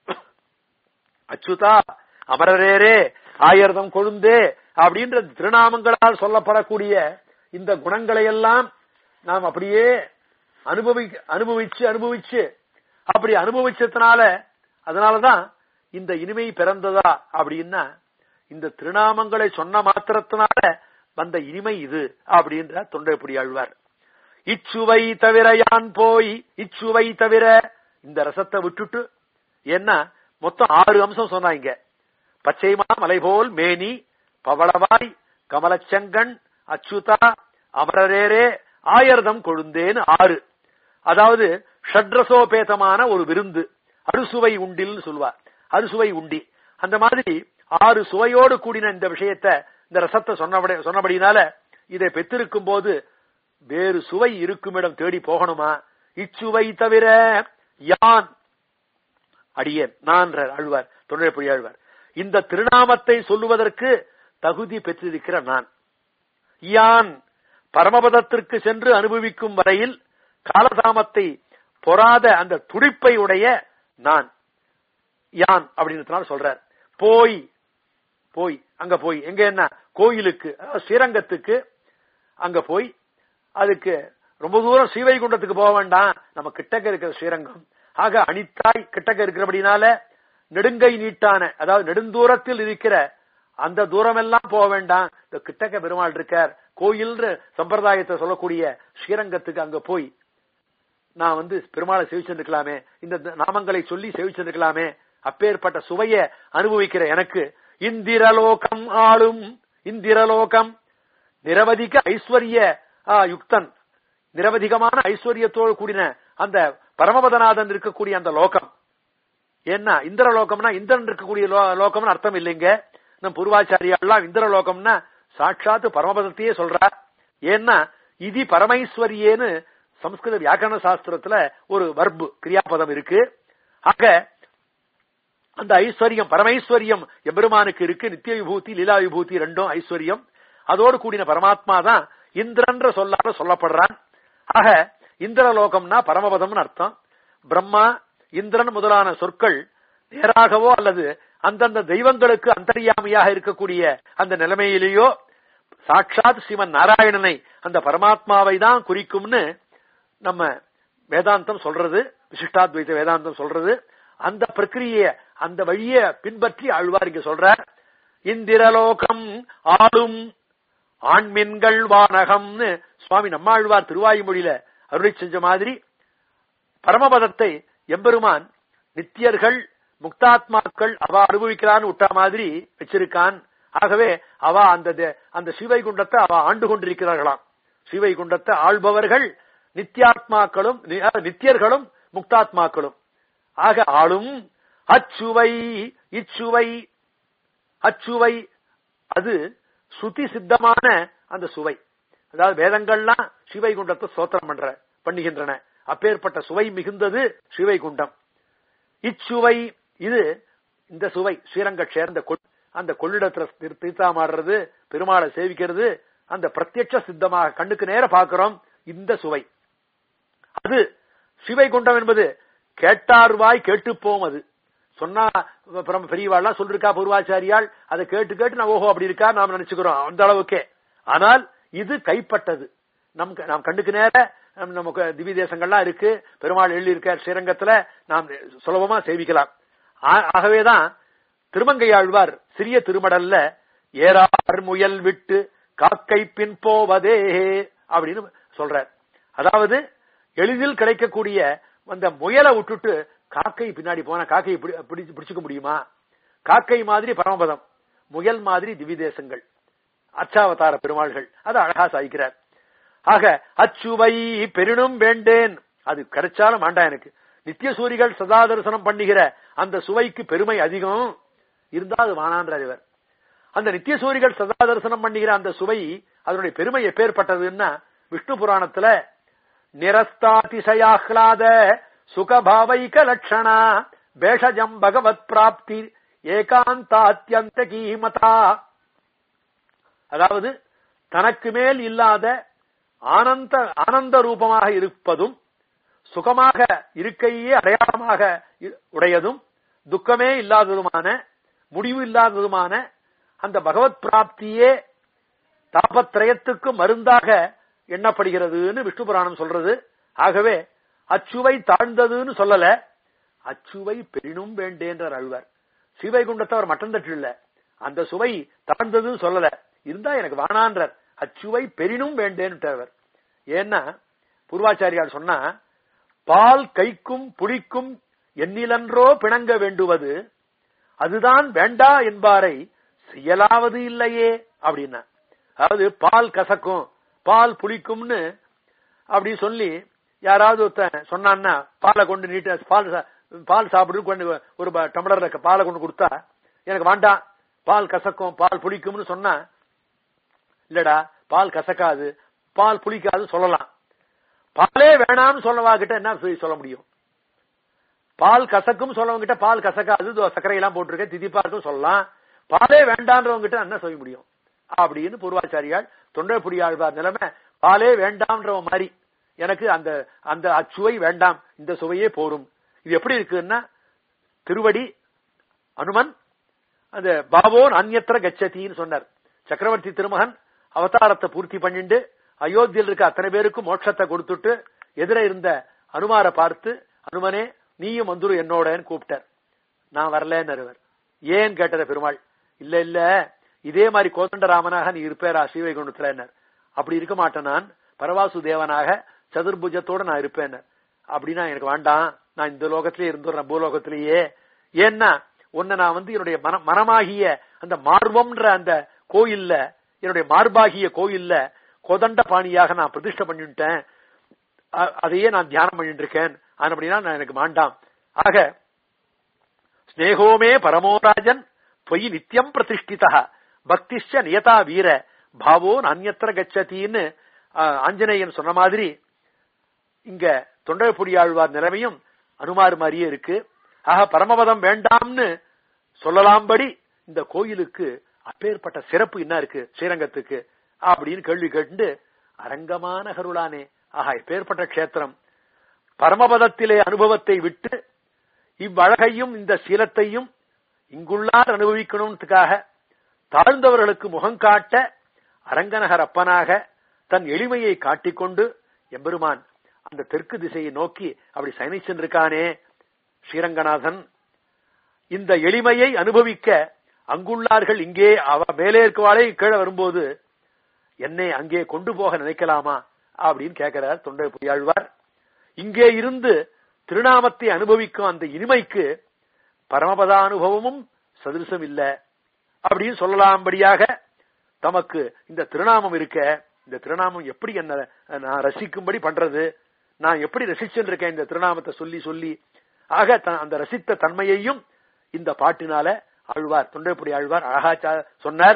அச்சுதா அமரரேரே ஆயர்தம் கொழுந்தே அப்படின்ற திருநாமங்களால் சொல்லப்படக்கூடிய இந்த குணங்களை எல்லாம் நாம் அப்படியே அனுபவி அனுபவிச்சு அனுபவிச்சு அப்படி அனுபவிச்சதுனால அதனாலதான் இந்த இனிமை பிறந்ததா அப்படின்னா இந்த திருநாமங்களை சொன்ன மாத்திரத்தினால வந்த இனிமை இது அப்படின்ற தொண்டைப்புடி ஆழ்வார் இச்சுவை தவிர யான் போய் இச்சுவை தவிர இந்த ரசத்தை விட்டுட்டு என்ன மொத்தம் ஆறு அம்சம் சொன்னாங்க பச்சைமா மலைபோல் மேனி பவளவாய் கமலச்சங்கன் அச்சுதா அமரரேரே ஆயர்தம் கொழுந்தேன்னு ஆறு அதாவது ஷட்ரசோபேதமான ஒரு விருந்து அறுசுவை உண்டில்னு சொல்வார் அறுசுவை உண்டி அந்த மாதிரி ஆறு சுவையோடு கூடின இந்த விஷயத்தை இந்த ரசத்தை சொன்னபடி சொன்னபடினால இதை பெற்றிருக்கும் போது வேறு சுவை இருக்குமிடம் தேடி போகணுமா இச்சுவை தவிர யான் அடியேன் நான் ஆழ்வார் தொழிற்புரி ஆழ்வார் இந்த திருநாமத்தை சொல்லுவதற்கு தகுதி பெற்றிருக்கிற நான் யான் பரமபதத்திற்கு சென்று அனுபவிக்கும் வரையில் காலதாமத்தை பொறாத அந்த துடிப்பை உடைய நான் யான் அப்படின்றதுனால சொல்றார் போய் போய் அங்க போய் எங்க என்ன கோயிலுக்கு அதாவது ஸ்ரீரங்கத்துக்கு அங்க போய் அதுக்கு ரொம்ப தூரம் ஸ்ரீவைகுண்டத்துக்கு போக வேண்டாம் நம்ம கிட்டக்க இருக்கிற ஸ்ரீரங்கம் ஆக அனித்தாய் கிட்டக்க இருக்கிறபடினால நெடுங்கை நீட்டான அதாவது நெடுந்தூரத்தில் இருக்கிற அந்த தூரம் எல்லாம் போக வேண்டாம் இந்த கிட்டக்க பெருமாள் இருக்கார் கோயில் சம்பிரதாயத்தை சொல்லக்கூடிய ஸ்ரீரங்கத்துக்கு அங்க போய் நான் வந்து பெருமாளை சேவிச்சிருக்கலாமே இந்த நாமங்களை சொல்லி சேவிச்சிருக்கலாமே அப்பேற்பட்ட சுவைய அனுபவிக்கிற எனக்கு இந்திரலோகம் ஆளும் இந்திரலோகம் நிரவதிக ஐஸ்வர்ய ஆ, யுக்தன் நிரவதிகமான ஐஸ்வர்யத்தோடு கூடின அந்த பரமபதநாதன் இருக்கக்கூடிய அந்த லோகம் ஏன்னா இந்திரலோகம்னா இந்திரன் இருக்கக்கூடிய லோ- லோகம்னு அர்த்தம் இல்லைங்க நம் பூர்வாச்சாரியாலாம் இந்திரலோகம்னா சாட்சாத்து பரமபதத்தையே சொல்றார் ஏன்னா இது பரமைஸ்வரியேன்னு சம்ஸ்கிருத வியாக்கரண சாஸ்திரத்துல ஒரு வர்பு கிரியாபதம் இருக்கு ஆக அந்த ஐஸ்வர்யம் பரமைஸ்வரியம் எம்பெருமானுக்கு இருக்கு நித்திய விபூதி லீலா விபூதி ரெண்டும் ஐஸ்வர்யம் அதோடு கூடின பரமாத்மா தான் இந்திரன்ற சொல்லால சொல்லப்படுறான் ஆக இந்திரலோகம்னா பரமபதம்னு அர்த்தம் பிரம்மா இந்திரன் முதலான சொற்கள் நேராகவோ அல்லது அந்தந்த தெய்வங்களுக்கு அந்தரியாமையாக இருக்கக்கூடிய அந்த நிலைமையிலேயோ சாட்சாத் ஸ்ரீமன் நாராயணனை அந்த பரமாத்மாவை தான் குறிக்கும்னு நம்ம வேதாந்தம் சொல்றது விசிஷ்டாத்வைத வேதாந்தம் சொல்றது அந்த பிரக்கிரிய அந்த வழிய பின்பற்றி ஆழ்வார் இங்க சொல்றார் இந்திரலோகம் ஆளும் ஆண்மின்கள் வானகம்னு சுவாமி நம்மாழ்வார் திருவாயுமொழியில அருளை செஞ்ச மாதிரி பரமபதத்தை எம்பெருமான் நித்தியர்கள் முக்தாத்மாக்கள் அவ அனுபவிக்கிறான்னு விட்ட மாதிரி வச்சிருக்கான் ஆகவே அவ அந்த தே- அந்த சிவைகுண்டத்தை அவ ஆண்டு கொண்டிருக்கிறார்களாம் சிவைகுண்டத்தை ஆள்பவர்கள் நித்தியாத்மாக்களும் நி- அஹ், நித்தியர்களும் முக்தாத்மாக்களும் ஆக ஆளும் அச்சுவை இச்சுவை அச்சுவை அது சுத்தி சித்தமான அந்த சுவை அதாவது வேதங்கள்லாம் சிவைகுண்டத்தை ஸ்தோத்திரம் பண்ற பண்ணுகின்றன அப்பேற்பட்ட சுவை மிகுந்தது சிவைகுண்டம் இச்சுவை இது இந்த சுவை ஸ்ரீரங்க சேர்ந்த கொள்- அந்த கொள்ளிடத்துல தீர்- தீர்த்தாமாடுறது பெருமாளை சேவிக்கிறது அந்த பிரத்யட்ச சித்தமாக கண்ணுக்கு நேர பார்க்கிறோம் இந்த சுவை அது சிவைகுண்டம் என்பது கேட்டார்வாய் கேட்டுப்போம் அது சொன்னா அப்புறம் பெரியவாள்லாம் சொல்லிருக்கா பூர்வாச்சாரியால் அதை கேட்டு கேட்டு நான் ஓஹோ அப்படி இருக்கா நாம் நினைச்சுக்கிறோம் அந்த அளவுக்கே ஆனால் இது கைப்பட்டது நம் நாம் கண்ணுக்கு நேர நம் நமக்கு திவ்ய தேசங்கள்லாம் இருக்கு பெருமாள் எழுதி இருக்க ஸ்ரீரங்கத்துல நாம் சுலபமா சேவிக்கலாம் ஆ- ஆகவேதான் திருமங்கையாழ்வார் சிறிய திருமடல்ல ஏறார் முயல் விட்டு காக்கை பின் போவதே அப்படின்னு சொல்றார் அதாவது எளிதில் கிடைக்கக்கூடிய அந்த முயலை விட்டுட்டு காக்கை பின்னாடி போனா காக்கையை பிடி- பிடிச்சு பிடிச்சுக்க முடியுமா காக்கை மாதிரி பரமபதம் முயல் மாதிரி திவ்ய தேசங்கள் அச்சாவதார பெருமாள்கள் அது அழகா சாய்க்கிறார் ஆக அச்சுவை பெரினும் வேண்டேன் அது கிடைச்சாலும் வேண்டாம் எனக்கு நித்திய சூரிகள் சதா தரிசனம் பண்ணுகிற அந்த சுவைக்கு பெருமை அதிகம் இருந்தா அது வானான்றார் இவர் அந்த நித்திய சூரிகள் சதா தரிசனம் பண்ணுகிற அந்த சுவை அதனுடைய பெருமை எப்பேற்பட்டதுன்னா விஷ்ணு புராணத்துல நிரஸ்தாதிசயாஹ்லாத சுகபாவைக லட்சணா பேஷஜம் பகவத் பிராப்தி ஏகாந்தாத்யந்த கீமதா அதாவது தனக்கு மேல் இல்லாத ஆனந்த ஆனந்த ரூபமாக இருப்பதும் சுகமாக இருக்கையே அடையாளமாக இ- உடையதும் துக்கமே இல்லாததுமான முடிவு இல்லாததுமான அந்த பகவத் பிராப்தியே தாபத்திரயத்துக்கு மருந்தாக எண்ணப்படுகிறதுன்னு விஷ்ணு புராணம் சொல்றது ஆகவே அச்சுவை தாழ்ந்ததுன்னு சொல்லல அச்சுவை பெரினும் வேண்டேன்றார் அழ்வார் சிவைகுண்டத்தை அவர் மட்டம் தட்டு இல்ல அந்த சுவை தாழ்ந்ததுன்னு சொல்லல இருந்தா எனக்கு வானான்றார் அச்சுவை பெரினும் வேண்டேன்ட்டார் ஏன்னா பூர்வாச்சாரியார் சொன்னா பால் கைக்கும் புளிக்கும் எண்ணிலன்றோ பிணங்க வேண்டுவது அதுதான் வேண்டா என்பாரை செய்யலாவது இல்லையே அப்படின்னா அதாவது பால் கசக்கும் பால் புளிக்கும்னு அப்படி சொல்லி யாராவது ஒருத்தன் சொன்னான்னா பாலை கொண்டு நீட்ட பால் சா- பால் சாப்பிடு கொண்டு ஒரு ப- டம்ளர்ல க- பாலை கொண்டு கொடுத்தா எனக்கு வேண்டாம் பால் கசக்கும் பால் புளிக்கும்னு சொன்னா இல்லடா பால் கசக்காது பால் புளிக்காது சொல்லலாம் பாலே வேணாம்னு சொல்லவா கிட்ட என்ன சொல்லி சொல்ல முடியும் பால் கசக்கும் சொல்லவங்க கிட்ட பால் கசக்காது இதோ சர்க்கரை எல்லாம் போட்டிருக்க திதிப்பா இருக்கும் சொல்லலாம் பாலே வேண்டான்றவங்க கிட்ட என்ன சொல்ல முடியும் அப்படின்னு பூர்வாச்சாரியால் தொண்டைப்புடி ஆழ்வார் நிலைமை பாலே வேண்டாம்ன்ற மாதிரி எனக்கு அந்த அந்த அச்சுவை வேண்டாம் இந்த சுவையே போரும் இது எப்படி இருக்குன்னா திருவடி அனுமன் அந்த பாவோன் அந்யத்திர கச்சதின்னு சொன்னார் சக்கரவர்த்தி திருமகன் அவதாரத்தை பூர்த்தி பண்ணிண்டு அயோத்தியில் இருக்க அத்தனை பேருக்கும் மோட்சத்தை கொடுத்துட்டு எதிர இருந்த அனுமாரை பார்த்து அனுமனே நீயும் வந்துரு என்னோடன்னு கூப்பிட்டார் நான் வரலன்னு ஏன் கேட்டார பெருமாள் இல்ல இல்ல இதே மாதிரி கோதண்டராமனாக நீ இருப்பேரா ஸ்ரீவைகுண்டத்துல அப்படி இருக்க மாட்டேன் நான் பரவாசு தேவனாக சதுர்புஜத்தோட நான் இருப்பேன் அப்படின்னா எனக்கு வேண்டாம் நான் இந்த லோகத்திலே இருந்துடுறேன் பூலோகத்திலேயே ஏன்னா உன்னை நான் வந்து என்னுடைய மன மனமாகிய அந்த மார்வம்ன்ற அந்த கோயில்ல என்னுடைய மார்பாகிய கோயில்ல கோதண்ட பாணியாக நான் பிரதிஷ்டை பண்ணிட்டேன் அ- அதையே நான் தியானம் பண்ணிட்டு இருக்கேன் அப்படின்னா நான் எனக்கு வேண்டாம் ஆக ஸ்னேகோமே பரமோராஜன் பொய் நித்தியம் பிரதிஷ்டிதா பக்திஷ்ட நியதா வீர பாவோ அந்யத்திர கச்சத்தின்னு ஆஹ், ஆஞ்சநேயன் சொன்ன மாதிரி இங்க தொண்டர்புடியாழ்வார் நிலைமையும் அனுமார் மாதிரியே இருக்கு ஆக பரமபதம் வேண்டாம்னு சொல்லலாம்படி இந்த கோயிலுக்கு அப்பேற்பட்ட சிறப்பு என்ன இருக்கு ஸ்ரீரங்கத்துக்கு அப்படின்னு கேள்வி கேட்டு அரங்கமான கருளானே ஆஹா எப்பேற்பட்ட க்ஷேத்திரம் பரமபதத்திலே அனுபவத்தை விட்டு இவ்வழகையும் இந்த சீலத்தையும் இங்குள்ளார் அனுபவிக்கணும்ன்றதுக்காக தாழ்ந்தவர்களுக்கு முகம் காட்ட அரங்கநகர் அப்பனாக தன் எளிமையை காட்டிக்கொண்டு எம்பெருமான் அந்த தெற்கு திசையை நோக்கி அப்படி சயனிச்சென்றிருக்கானே ஸ்ரீரங்கநாதன் இந்த எளிமையை அனுபவிக்க அங்குள்ளார்கள் இங்கே அவ மேலே இருக்கவாளே கீழே வரும்போது என்னை அங்கே கொண்டு போக நினைக்கலாமா அப்படின்னு கேட்கிறார் தொண்டை புரியாழ்வார் இங்கே இருந்து திருநாமத்தை அனுபவிக்கும் அந்த இனிமைக்கு பரமபத அனுபவமும் சதிருசம் இல்ல அப்படின்னு சொல்லலாம்படியாக தமக்கு இந்த திருநாமம் இருக்க இந்த திருநாமம் எப்படி என்ன நான் ரசிக்கும்படி பண்றது நான் எப்படி ரசிச்சுட்டு இருக்கேன் இந்த திருநாமத்தை சொல்லி சொல்லி ஆக த- அந்த ரசித்த தன்மையையும் இந்த பாட்டினால ஆழ்வார் தொண்டைப்புடி ஆழ்வார் அழகா சா- சொன்னார்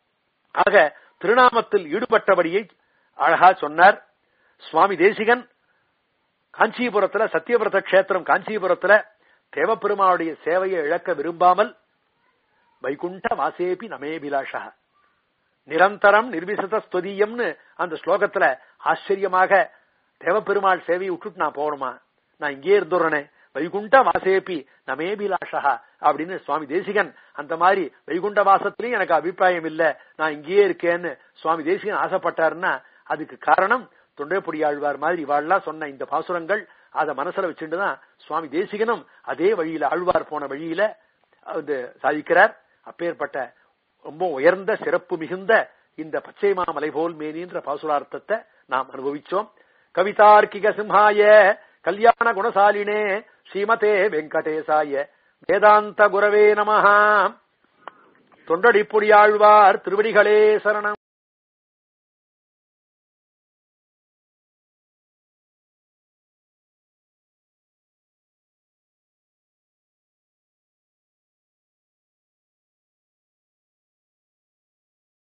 ஆக திருநாமத்தில் ஈடுபட்டபடியை அழகா சொன்னார் சுவாமி தேசிகன் காஞ்சிபுரத்துல சத்தியவிரத கஷேத்திரம் காஞ்சிபுரத்துல தேவப்பெருமானுடைய சேவையை இழக்க விரும்பாமல் வைகுண்ட வாசேபி நமேபிலாஷா நிரந்தரம் நிர்விசத ஸ்துதியம்னு அந்த ஸ்லோகத்துல ஆச்சரியமாக தேவப்பெருமாள் சேவையை விட்டுட்டு நான் போகணுமா நான் இங்கே இருந்துடுறேனே வைகுண்ட வாசேபி நமேபிலாஷா அப்படின்னு சுவாமி தேசிகன் அந்த மாதிரி வைகுண்ட வாசத்திலையும் எனக்கு அபிப்பிராயம் இல்ல நான் இங்கேயே இருக்கேன்னு சுவாமி தேசிகன் ஆசைப்பட்டாருன்னா அதுக்கு காரணம் தொண்டைப்பொடியாழ்வார் மாதிரி இவாள்லாம் சொன்ன இந்த பாசுரங்கள் அதை மனசுல வச்சுட்டுதான் சுவாமி தேசிகனும் அதே வழியில ஆழ்வார் போன வழியில அது சாதிக்கிறார் அப்பேற்பட்ட ரொம்ப உயர்ந்த சிறப்பு மிகுந்த இந்த பச்சை மாமலை போல் மேனின்ற பாசுரார்த்தத்தை நாம் அனுபவிச்சோம் கவிதார்க்கிக சிம்ஹாய கல்யாண குணசாலினே ஸ்ரீமதே வெங்கடேசாய வேதாந்த குரவே நமஹா தொண்டடிப்புடியாழ்வார் திருவடிகளே சரணம்